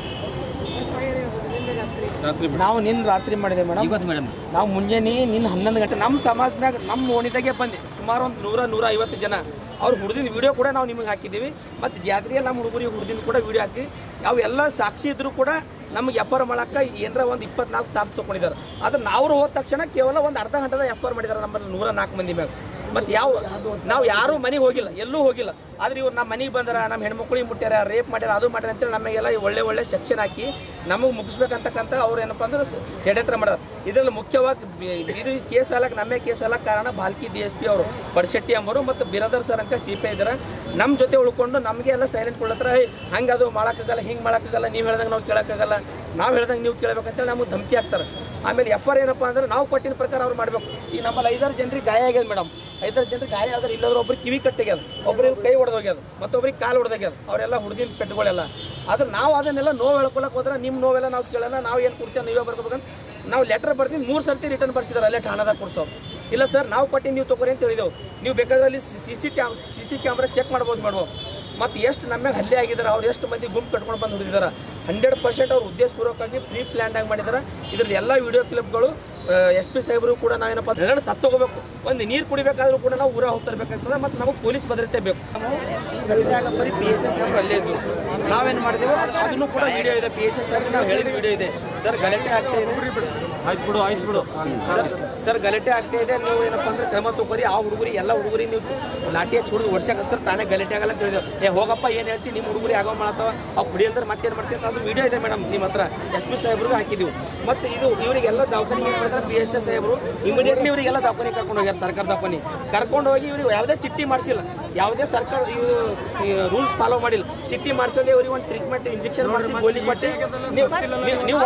ನಾವು ನಿನ್ನ ರಾತ್ರಿ ಮಾಡಿದೆ ಮೇಡಮ್ ಇವತ್ತು ಮೇಡಮ್ ನಾವು ಮುಂಜಾನೆ ನಿನ್ನ ಹನ್ನೊಂದು ಗಂಟೆ ನಮ್ಮ ಸಮಾಜದಾಗ ನಮ್ಮ ಓಣಿದಾಗೆ ಬಂದೆ ಸುಮಾರು ಒಂದು ನೂರ ನೂರ ಐವತ್ತು ಜನ ಅವ್ರು ಹುಡ್ದಿನ ವಿಡಿಯೋ ಕೂಡ ನಾವು ನಿಮಗೆ ಹಾಕಿದ್ದೀವಿ ಮತ್ತು ಜಾತ್ರೆಯಲ್ಲಿ ನಮ್ಮ ಹುಡುಗರಿಗೆ ಹುಡ್ದಿನ ಕೂಡ ವಿಡಿಯೋ ಹಾಕಿ ಅವು ಎಲ್ಲ ಸಾಕ್ಷಿ ಇದ್ದರೂ ಕೂಡ ನಮಗೆ ಎಫ್ ಆರ್ ಮಾಡಕ್ಕೆ ಏನರ ಒಂದು ಇಪ್ಪತ್ನಾಲ್ಕು ತಾಸು ತೊಗೊಂಡಿದ್ದಾರೆ ಆದರೆ ನಾವು ಹೋದ ತಕ್ಷಣ ಕೇವಲ ಒಂದು ಅರ್ಧ ಗಂಟೆದ ಎಫ್ ಆರ್ ಮಾಡಿದ್ದಾರೆ ನಮ್ಮಲ್ಲಿ ನೂರ ನಾಲ್ಕು ಮಂದಿ ಮ್ಯಾಗ ಮತ್ತು ಯಾವ ನಾವು ಯಾರೂ ಮನೆಗೆ ಹೋಗಿಲ್ಲ ಎಲ್ಲೂ ಹೋಗಿಲ್ಲ ಆದ್ರೆ ಇವ್ರು ನಮ್ಮ ಮನೆಗೆ ಬಂದಾರ ನಮ್ಮ ಹೆಣ್ಮಕ್ಳಿಗೆ ಮುಟ್ಟ್ಯಾರ ರೇಪ್ ಮಾಡ್ಯಾರ ಅದು ಮಾಡ್ಯಾರ ಅಂತೇಳಿ ನಮಗೆಲ್ಲ ಒಳ್ಳೆ ಒಳ್ಳೆ ಸೆಕ್ಷನ್ ಹಾಕಿ ನಮಗೆ ಮುಗಿಸ್ಬೇಕಂತಕ್ಕಂಥ ಅವ್ರು ಏನಪ್ಪ ಅಂದ್ರೆ ಸ- ಷಡ್ಯಂತ್ರ ಮಾಡ್ಯಾರ ಇದರಲ್ಲಿ ಮುಖ್ಯವಾಗಿ ಬಿ- ಇದು ಕೇಸ್ ಹಾಲಕ್ಕೆ ನಮ್ಮೇ ಕೇಸ್ ಹಾಲಕ್ಕೆ ಕಾರಣ ಬಾಲ್ಕಿ ಡಿ ಎಸ್ ಪಿ ಅವರು ಪಡ್ಶೆಟ್ಟಿ ಅಂಬರು ಮತ್ತು ಬಿರದರ್ ಸರ್ ಅಂತ ಸಿ ಪಿ ಐ ಇದ್ದಾರೆ ನಮ್ಮ ಜೊತೆ ಉಳ್ಕೊಂಡು ನಮಗೆ ಎಲ್ಲ ಸೈಲೆಂಟ್ ಕೊಡ್ಲತ್ರ ಹಂಗೆ ಅದು ಮಾಡೋಕ್ಕಾಗಲ್ಲ ಹಿಂಗೆ ಮಾಡೋಕ್ಕಾಗಲ್ಲ ನೀವು ಹೇಳ್ದಂಗೆ ನಾವು ಕೇಳೋಕ್ಕಾಗಲ್ಲ ನಾವು ಹೇಳ್ದಂಗೆ ನೀವು ಕೇಳಬೇಕಂತೇಳಿ ನಮಗೆ ಧಮಕಿ ಹಾಕ್ತಾರೆ ಆಮೇಲೆ ಎಫ್ ಆರ್ ಏನಪ್ಪ ಅಂದ್ರೆ ನಾವು ಕೊಟ್ಟಿನ ಪ್ರಕಾರ ಅವ್ರು ಮಾಡಬೇಕು ಈಗ ನಮ್ಮಲ್ಲಿ ಐದಾರು ಜನರಿಗೆ ಗಾಯ ಆಗ್ಯದ ಮೇಡಮ್ ಐದಾರು ಜನರಿಗೆ ಗಾಯ ಆದ್ರೆ ಇಲ್ಲದ್ರೆ ಒಬ್ರಿಗೆ ಕಿವಿ ಕಟ್ಟಿಗ್ಯದ ಒಬ್ರಿಗೆ ಕೈ ಹೊಡೆದೋಗ್ಯದ ಮತ್ತೊಬ್ರಿಗೆ ಕಾಲು ಹೊಡೆದೋಗ್ಯದ ಅವರೆಲ್ಲ ಹುಡುಗಿನ ಪೆಟ್ಟುಗಳೆಲ್ಲ ಆದ್ರೆ ನಾವು ಅದನ್ನೆಲ್ಲ ನೋವು ಹೇಳ್ಕೊಳಕ್ಕೆ ಹೋದ್ರೆ ನಿಮ್ಮ ನೋವೆಲ್ಲ ನಾವು ಕೇಳೋಣ ನಾವು ಏನು ಕೊಡ್ತೇವೆ ನೀವೇ ಬರ್ಕೋಬೇಕಂತ ನಾವು ಲೆಟರ್ ಬರ್ತೀನಿ ಮೂರು ಸರ್ತಿ ರಿಟರ್ನ್ ಬರ್ಸಿದಾರೆ ಅಲ್ಲೇ ಠಾಣದಾಗ ಕೊಡ್ಸೋರು ಇಲ್ಲ ಸರ್ ನಾವು ಕೊಟ್ಟಿದ್ದು ನೀವು ತೊಗೊರಿ ಅಂತ ಹೇಳಿದೆವು ನೀವು ಬೇಕಾದ್ರೆ ಅಲ್ಲಿ C C cam C C camera check ಮಾಡ್ಬೋದು ಮಾಡ್ಬೋದು ಮತ್ತು ಎಷ್ಟು ನಮ್ಯಾಗ ಹಲ್ಲೆ ಆಗಿದ್ದಾರೆ ಅವ್ರು ಎಷ್ಟು ಮಂದಿ ಗುಂಪು ಕಟ್ಕೊಂಡು ಬಂದು ಹೊಡಿದಿದ್ದಾರೆ ಹಂಡ್ರೆಡ್ ಪರ್ಸೆಂಟ್ ಅವ್ರು ಉದ್ದೇಶಪೂರ್ವಕವಾಗಿ ಪ್ರೀ ಪ್ಲ್ಯಾನ್ಡಾಗಿ ಮಾಡಿದ್ದಾರೆ ಇದ್ರದ್ದು ಎಲ್ಲ ವಿಡಿಯೋ ಕ್ಲಿಪ್ಗಳು ಎಸ್ ಪಿ ಸಾಹೇಬರು ಕೂಡ ನಾವೇನಪ್ಪ ಎರಡು ಸತ್ತೋಗಬೇಕು ಒಂದು ನೀರು ಕುಡಿಬೇಕಾದ್ರೂ ಕೂಡ ನಾವು ಊರ ಹೋಗ್ತಿರ್ಬೇಕಾಗ್ತದೆ ಮತ್ತು ನಮಗೆ ಪೊಲೀಸ್ ಭದ್ರತೆ ಬೇಕು ನಾವು ಈ ಘಟನೆಯಾಗ ಬರೀ ಪಿ ಎಸ್ ಎಸ್ ಸಾಹೇಬ್ರು ಅಲ್ಲೇ ಇದ್ದು ನಾವೇನು ಮಾಡಿದೆವು ಅದು ಅದನ್ನು ಕೂಡ ವಿಡಿಯೋ ಇದೆ ಪಿ ಎಸ್ ಎಸ್ ಸಾಹೇಬ್ರಿಗೆ ನಾವು ಹೇಳಿದ ವಿಡಿಯೋ ಇದೆ ಸರ್ ಗಲಾಟೆ ಆಗ್ತಾ ಇದೆ ಆಯ್ತು ಬಿಡು ಆಯ್ತು ಬಿಡು ಸರ್ ಸರ್ ಗಲಾಟೆ ಆಗ್ತಾ ಇದೆ ನೀವು ಏನಪ್ಪ ಅಂದ್ರೆ ಕ್ರಮ ತಗೋರಿ ಆ ಹುಡುಗರಿ ಎಲ್ಲ ಹುಡುಗರಿ ನೀವು ಲಾಠಿ ಹಚ್ಚಿ ಹೊಡೆದು ವರ್ಷಕ್ಕೆ ಸರ್ ತಾನೇ ಗಲಾಟೆ ಆಗಲ್ಲ ಅಂತ ಹೇಳಿದೆವು ಏ ಹೋಗಪ್ಪ ಏನು ಹೇಳ್ತಿ ನಿಮ್ಮ ಹುಡುಗರಿ ಆಗೋ ಮಾಡತ್ತವ ಅವು ಕುಡಿಯಲ್ದ್ರೆ ಮತ್ತೇನು ಮಾಡ್ತೀವಿ ಅಂತ ಅದು ವಿಡಿಯೋ ಇದೆ ಮೇಡಮ್ ನಿಮ್ಮ ಹತ್ರ ಎಸ್ ಪಿ ಸಾಹೇಬ್ರಿಗೂ ಹಾಕಿದ್ದೀವಿ ಮತ್ತು ಇದು ಇವರಿಗೆಲ್ಲ ದವಾಖಾನಿಗೆ ಏನು ಮಾಡಿದ್ರೆ ಪಿ ಎಸ್ ಎಸ್ ಸಾಹೇಬರು ಇಮಿಡಿಯೇಟ್ಲಿ ಇವರಿಗೆಲ್ಲ ದವಾಖಾನಿಗೆ ಕರ್ಕೊಂಡು ಹೋಗ್ಯಾರ ಸರ್ಕಾರ ದವಾಖಾನಿ ಕರ್ಕೊಂಡು ಹೋಗಿ ಇವ್ರಿಗೆ ಯಾವುದೇ ಚಿಟ್ಟಿ ಮಾಡಿಸಿಲ್ಲ ಯಾವುದೇ ಸರ್ಕಾರ ಇವರು ರೂಲ್ಸ್ ಫಾಲೋ ಮಾಡಿಲ್ಲ ಚಿಟ್ಟಿ ಮಾಡಿಸೋದೇ ಇವ್ರಿಗೆ ಒಂದು ಟ್ರೀಟ್ಮೆಂಟ್ ಇಂಜೆಕ್ಷನ್ ಮಾಡಿಸಿ ಗೋಲಿ ಕೊಟ್ಟು ನೀವು ನೀವು- ನೀವು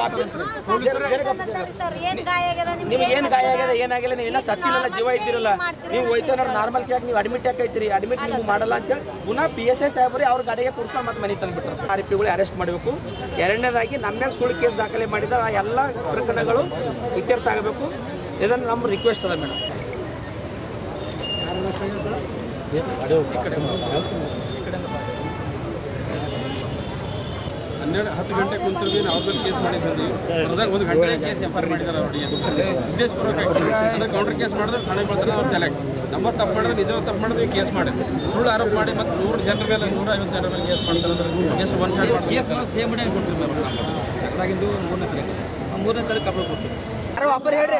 ನಿಮ್ಗೆ ಏನು ಗಾಯ ಆಗ್ಯದ ಏನಾಗಿಲ್ಲ ನೀವು ಇನ್ನೂ ಸತ್ತಿಲ್ಲ ಜೀವ ಇದ್ದಿರಲ್ಲ ನೀವು ಹೋಯ್ತು ನಾರ್ಮಲ್ ಕ್ಯಾಕ್ ನೀವು ಅಡ್ಮಿಟ್ ಯಾಕೈತಿರಿ ಅಡ್ಮಿಟ್ ನೀವು ಮಾಡಲ್ಲ ಅಂತೇಳಿ ಪುನಃ ಪಿ ಎಸ್ ಐ ಸಾಹೇಬ್ರಿ ಅವ್ರ ಗಾಡಿಗೆ ಕೂರ್ಸ್ಕೊಂಡು ಮತ್ತೆ ಮನೆ ತಂದುಬಿಟ್ರು ಆರೋಪಿಗಳು ಅರೆಸ್ಟ್ ಮಾಡಬೇಕು ಎರಡನೇದಾಗಿ ನಮ್ಯಾಗ ಸುಳ್ಳು ಕೇಸ್ ದಾಖಲೆ ಮಾಡಿದ್ದಾರೆ ಆ ಎಲ್ಲ ಪ್ರಕರಣಗಳು ಇತ್ಯರ್ಥ ಆಗಬೇಕು ಇದನ್ನು ನಮ್ಮ ರಿಕ್ವೆಸ್ಟ್ ಅದ ಮೇಡಮ್ ಹನ್ನೆರಡು ಹತ್ತು ಗಂಟೆ ಕುಂತಿರ್ವಿ ನಾವು ಅವ್ರ ಕೇಸ್ ಮಾಡಿದ್ವಿ ಅದ್ರಾಗ ಒಂದು ಗಂಟೆ ಕೇಸ್ ಎಫ್ ಆರ್ ಮಾಡಿದ್ದಾರೆ ಅವ್ರು ಡಿ ಎಸ್ ಉದ್ದೇಶಪೂರ್ವಕ ಅಂದ್ರೆ ಕೌಂಟರ್ ಕೇಸ್ ಮಾಡಿದ್ರೆ ಠಾಣೆ ಬರ್ತಾರೆ ಅವ್ರ ತಲೆಗೆ ನಂಬರ್ ತಪ್ಪು ಮಾಡಿದ್ರೆ ನಿಜವಾಗ ತಪ್ಪು ಮಾಡಿದ್ರೆ ಕೇಸ್ ಮಾಡಿ ಸುಳ್ಳು ಆರೋಪ ಮಾಡಿ ಮತ್ತು ನೂರು ಜನರ ಮೇಲೆ ನೂರ ಐವತ್ತು ಜನರ ಮೇಲೆ ಕೇಸ್ ಮಾಡ್ತಾರೆ ಅಂದ್ರೆ ಎಷ್ಟು ಒನ್ ಶಾಟ್ ಮಾಡ್ತಾರೆ ಕೇಸ್ ಮೇಲೆ ಸೇಮ್ ಡೇ ಕೊಡ್ತೀವಿ ಮೇಡಮ್ ನಾವು ಚಕ್ರಾಗಿಂದು ಮೂರನೇ ತಾರೀಕು ಆ ಮೂರನೇ ತಾರೀಕು ಕಬ್ಬಳು ಕೊಡ್ತೀವಿ ಯಾರೋ ಒಬ್ಬರು ಹೇಳ್ರಿ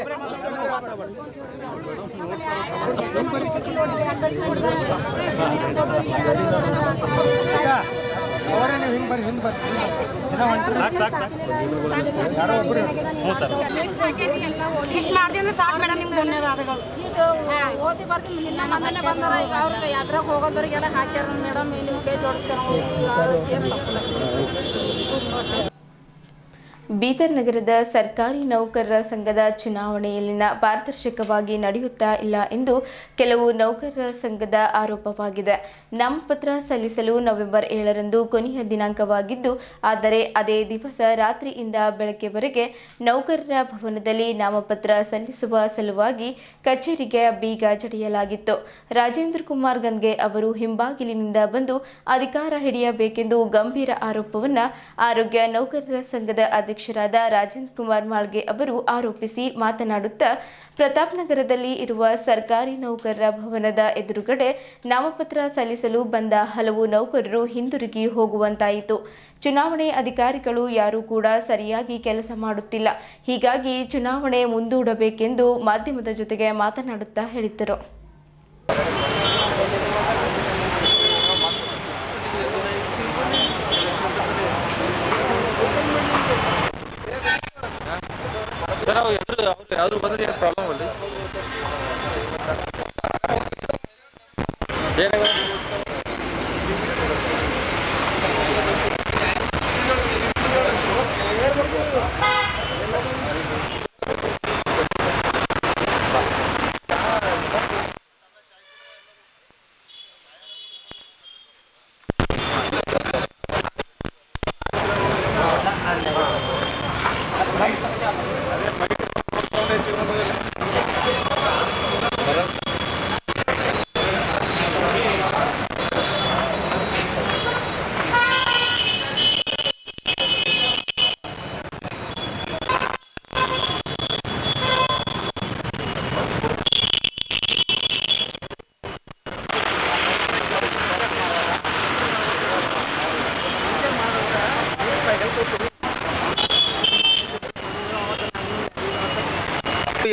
ಇಷ್ಟು ಮಾಡ್ತೀನಿ ಸಾಕು ಮೇಡಮ್ ನಿಮ್ಗೆ ಧನ್ಯವಾದಗಳು ಓದಿ ಬರ್ತೀವಿ ನಿನ್ನ ನಮ್ಮನೆ ಬಂದಾರ ಈಗ ಅವ್ರಿಗೆ ಯಾವ್ದ್ರಾಗ ಹೋಗೋದವ್ರಿಗೆಲ್ಲ ಹಾಕ್ಯಾರ ಮೇಡಮ್ ನಿಮ್ಮ ಕೈ ಜೋಡಿಸ್ತಾರೆ ಕೇಸ್ ತಪ್ಪಲ್ಲ ಬೀದರ್ ನಗರದ ಸರ್ಕಾರಿ ನೌಕರರ ಸಂಘದ ಚುನಾವಣೆಯಲ್ಲಿನ ಪಾರದರ್ಶಕವಾಗಿ ನಡೆಯುತ್ತಾ ಇಲ್ಲ ಎಂದು ಕೆಲವು ನೌಕರರ ಸಂಘದ ಆರೋಪವಾಗಿದೆ ನಾಮಪತ್ರ ಸಲ್ಲಿಸಲು ನವೆಂಬರ್ ಏಳರಂದು ಕೊನೆಯ ದಿನಾಂಕವಾಗಿದ್ದು ಆದರೆ ಅದೇ ದಿವಸ ರಾತ್ರಿಯಿಂದ ಬೆಳಗ್ಗೆವರೆಗೆ ನೌಕರರ ಭವನದಲ್ಲಿ ನಾಮಪತ್ರ ಸಲ್ಲಿಸುವ ಸಲುವಾಗಿ ಕಚೇರಿಗೆ ಬೀಗ ಜಡಿಯಲಾಗಿತ್ತು ರಾಜೇಂದ್ರ ಕುಮಾರ್ ಗನ್ಗೆ ಅವರು ಹಿಂಬಾಗಿಲಿನಿಂದ ಬಂದು ಅಧಿಕಾರ ಹಿಡಿಯಬೇಕೆಂದು ಗಂಭೀರ ಆರೋಪವನ್ನು ಆರೋಗ್ಯ ನೌಕರರ ಸಂಘದ ಅಧ್ಯಕ್ಷರಾದ ರಾಜೇಂದ್ರ ಕುಮಾರ್ ಮಾಳ್ಗೆ ಅವರು ಆರೋಪಿಸಿ ಮಾತನಾಡುತ್ತಾ ಪ್ರತಾಪ್ ನಗರದಲ್ಲಿ ಇರುವ ಸರ್ಕಾರಿ ನೌಕರರ ಭವನದ ಎದುರುಗಡೆ ನಾಮಪತ್ರ ಸಲ್ಲಿಸಲು ಬಂದ ಹಲವು ನೌಕರರು ಹಿಂದಿರುಗಿ ಹೋಗುವಂತಾಯಿತು ಚುನಾವಣೆ ಅಧಿಕಾರಿಗಳು ಯಾರೂ ಕೂಡ ಸರಿಯಾಗಿ ಕೆಲಸ ಮಾಡುತ್ತಿಲ್ಲ ಹೀಗಾಗಿ ಚುನಾವಣೆ ಮುಂದೂಡಬೇಕೆಂದು ಮಾಧ್ಯಮದ ಜೊತೆಗೆ ಮಾತನಾಡುತ್ತಾ ಹೇಳಿದ್ದರು ಸರ್ ಅವು ಎದುರು ಅವ್ರು ಯಾವ್ದು ಬಂದ್ರೆ ಏನು ಪ್ರಾಬ್ಲಮ್ ಅಲ್ಲಿ ಏನಾಗ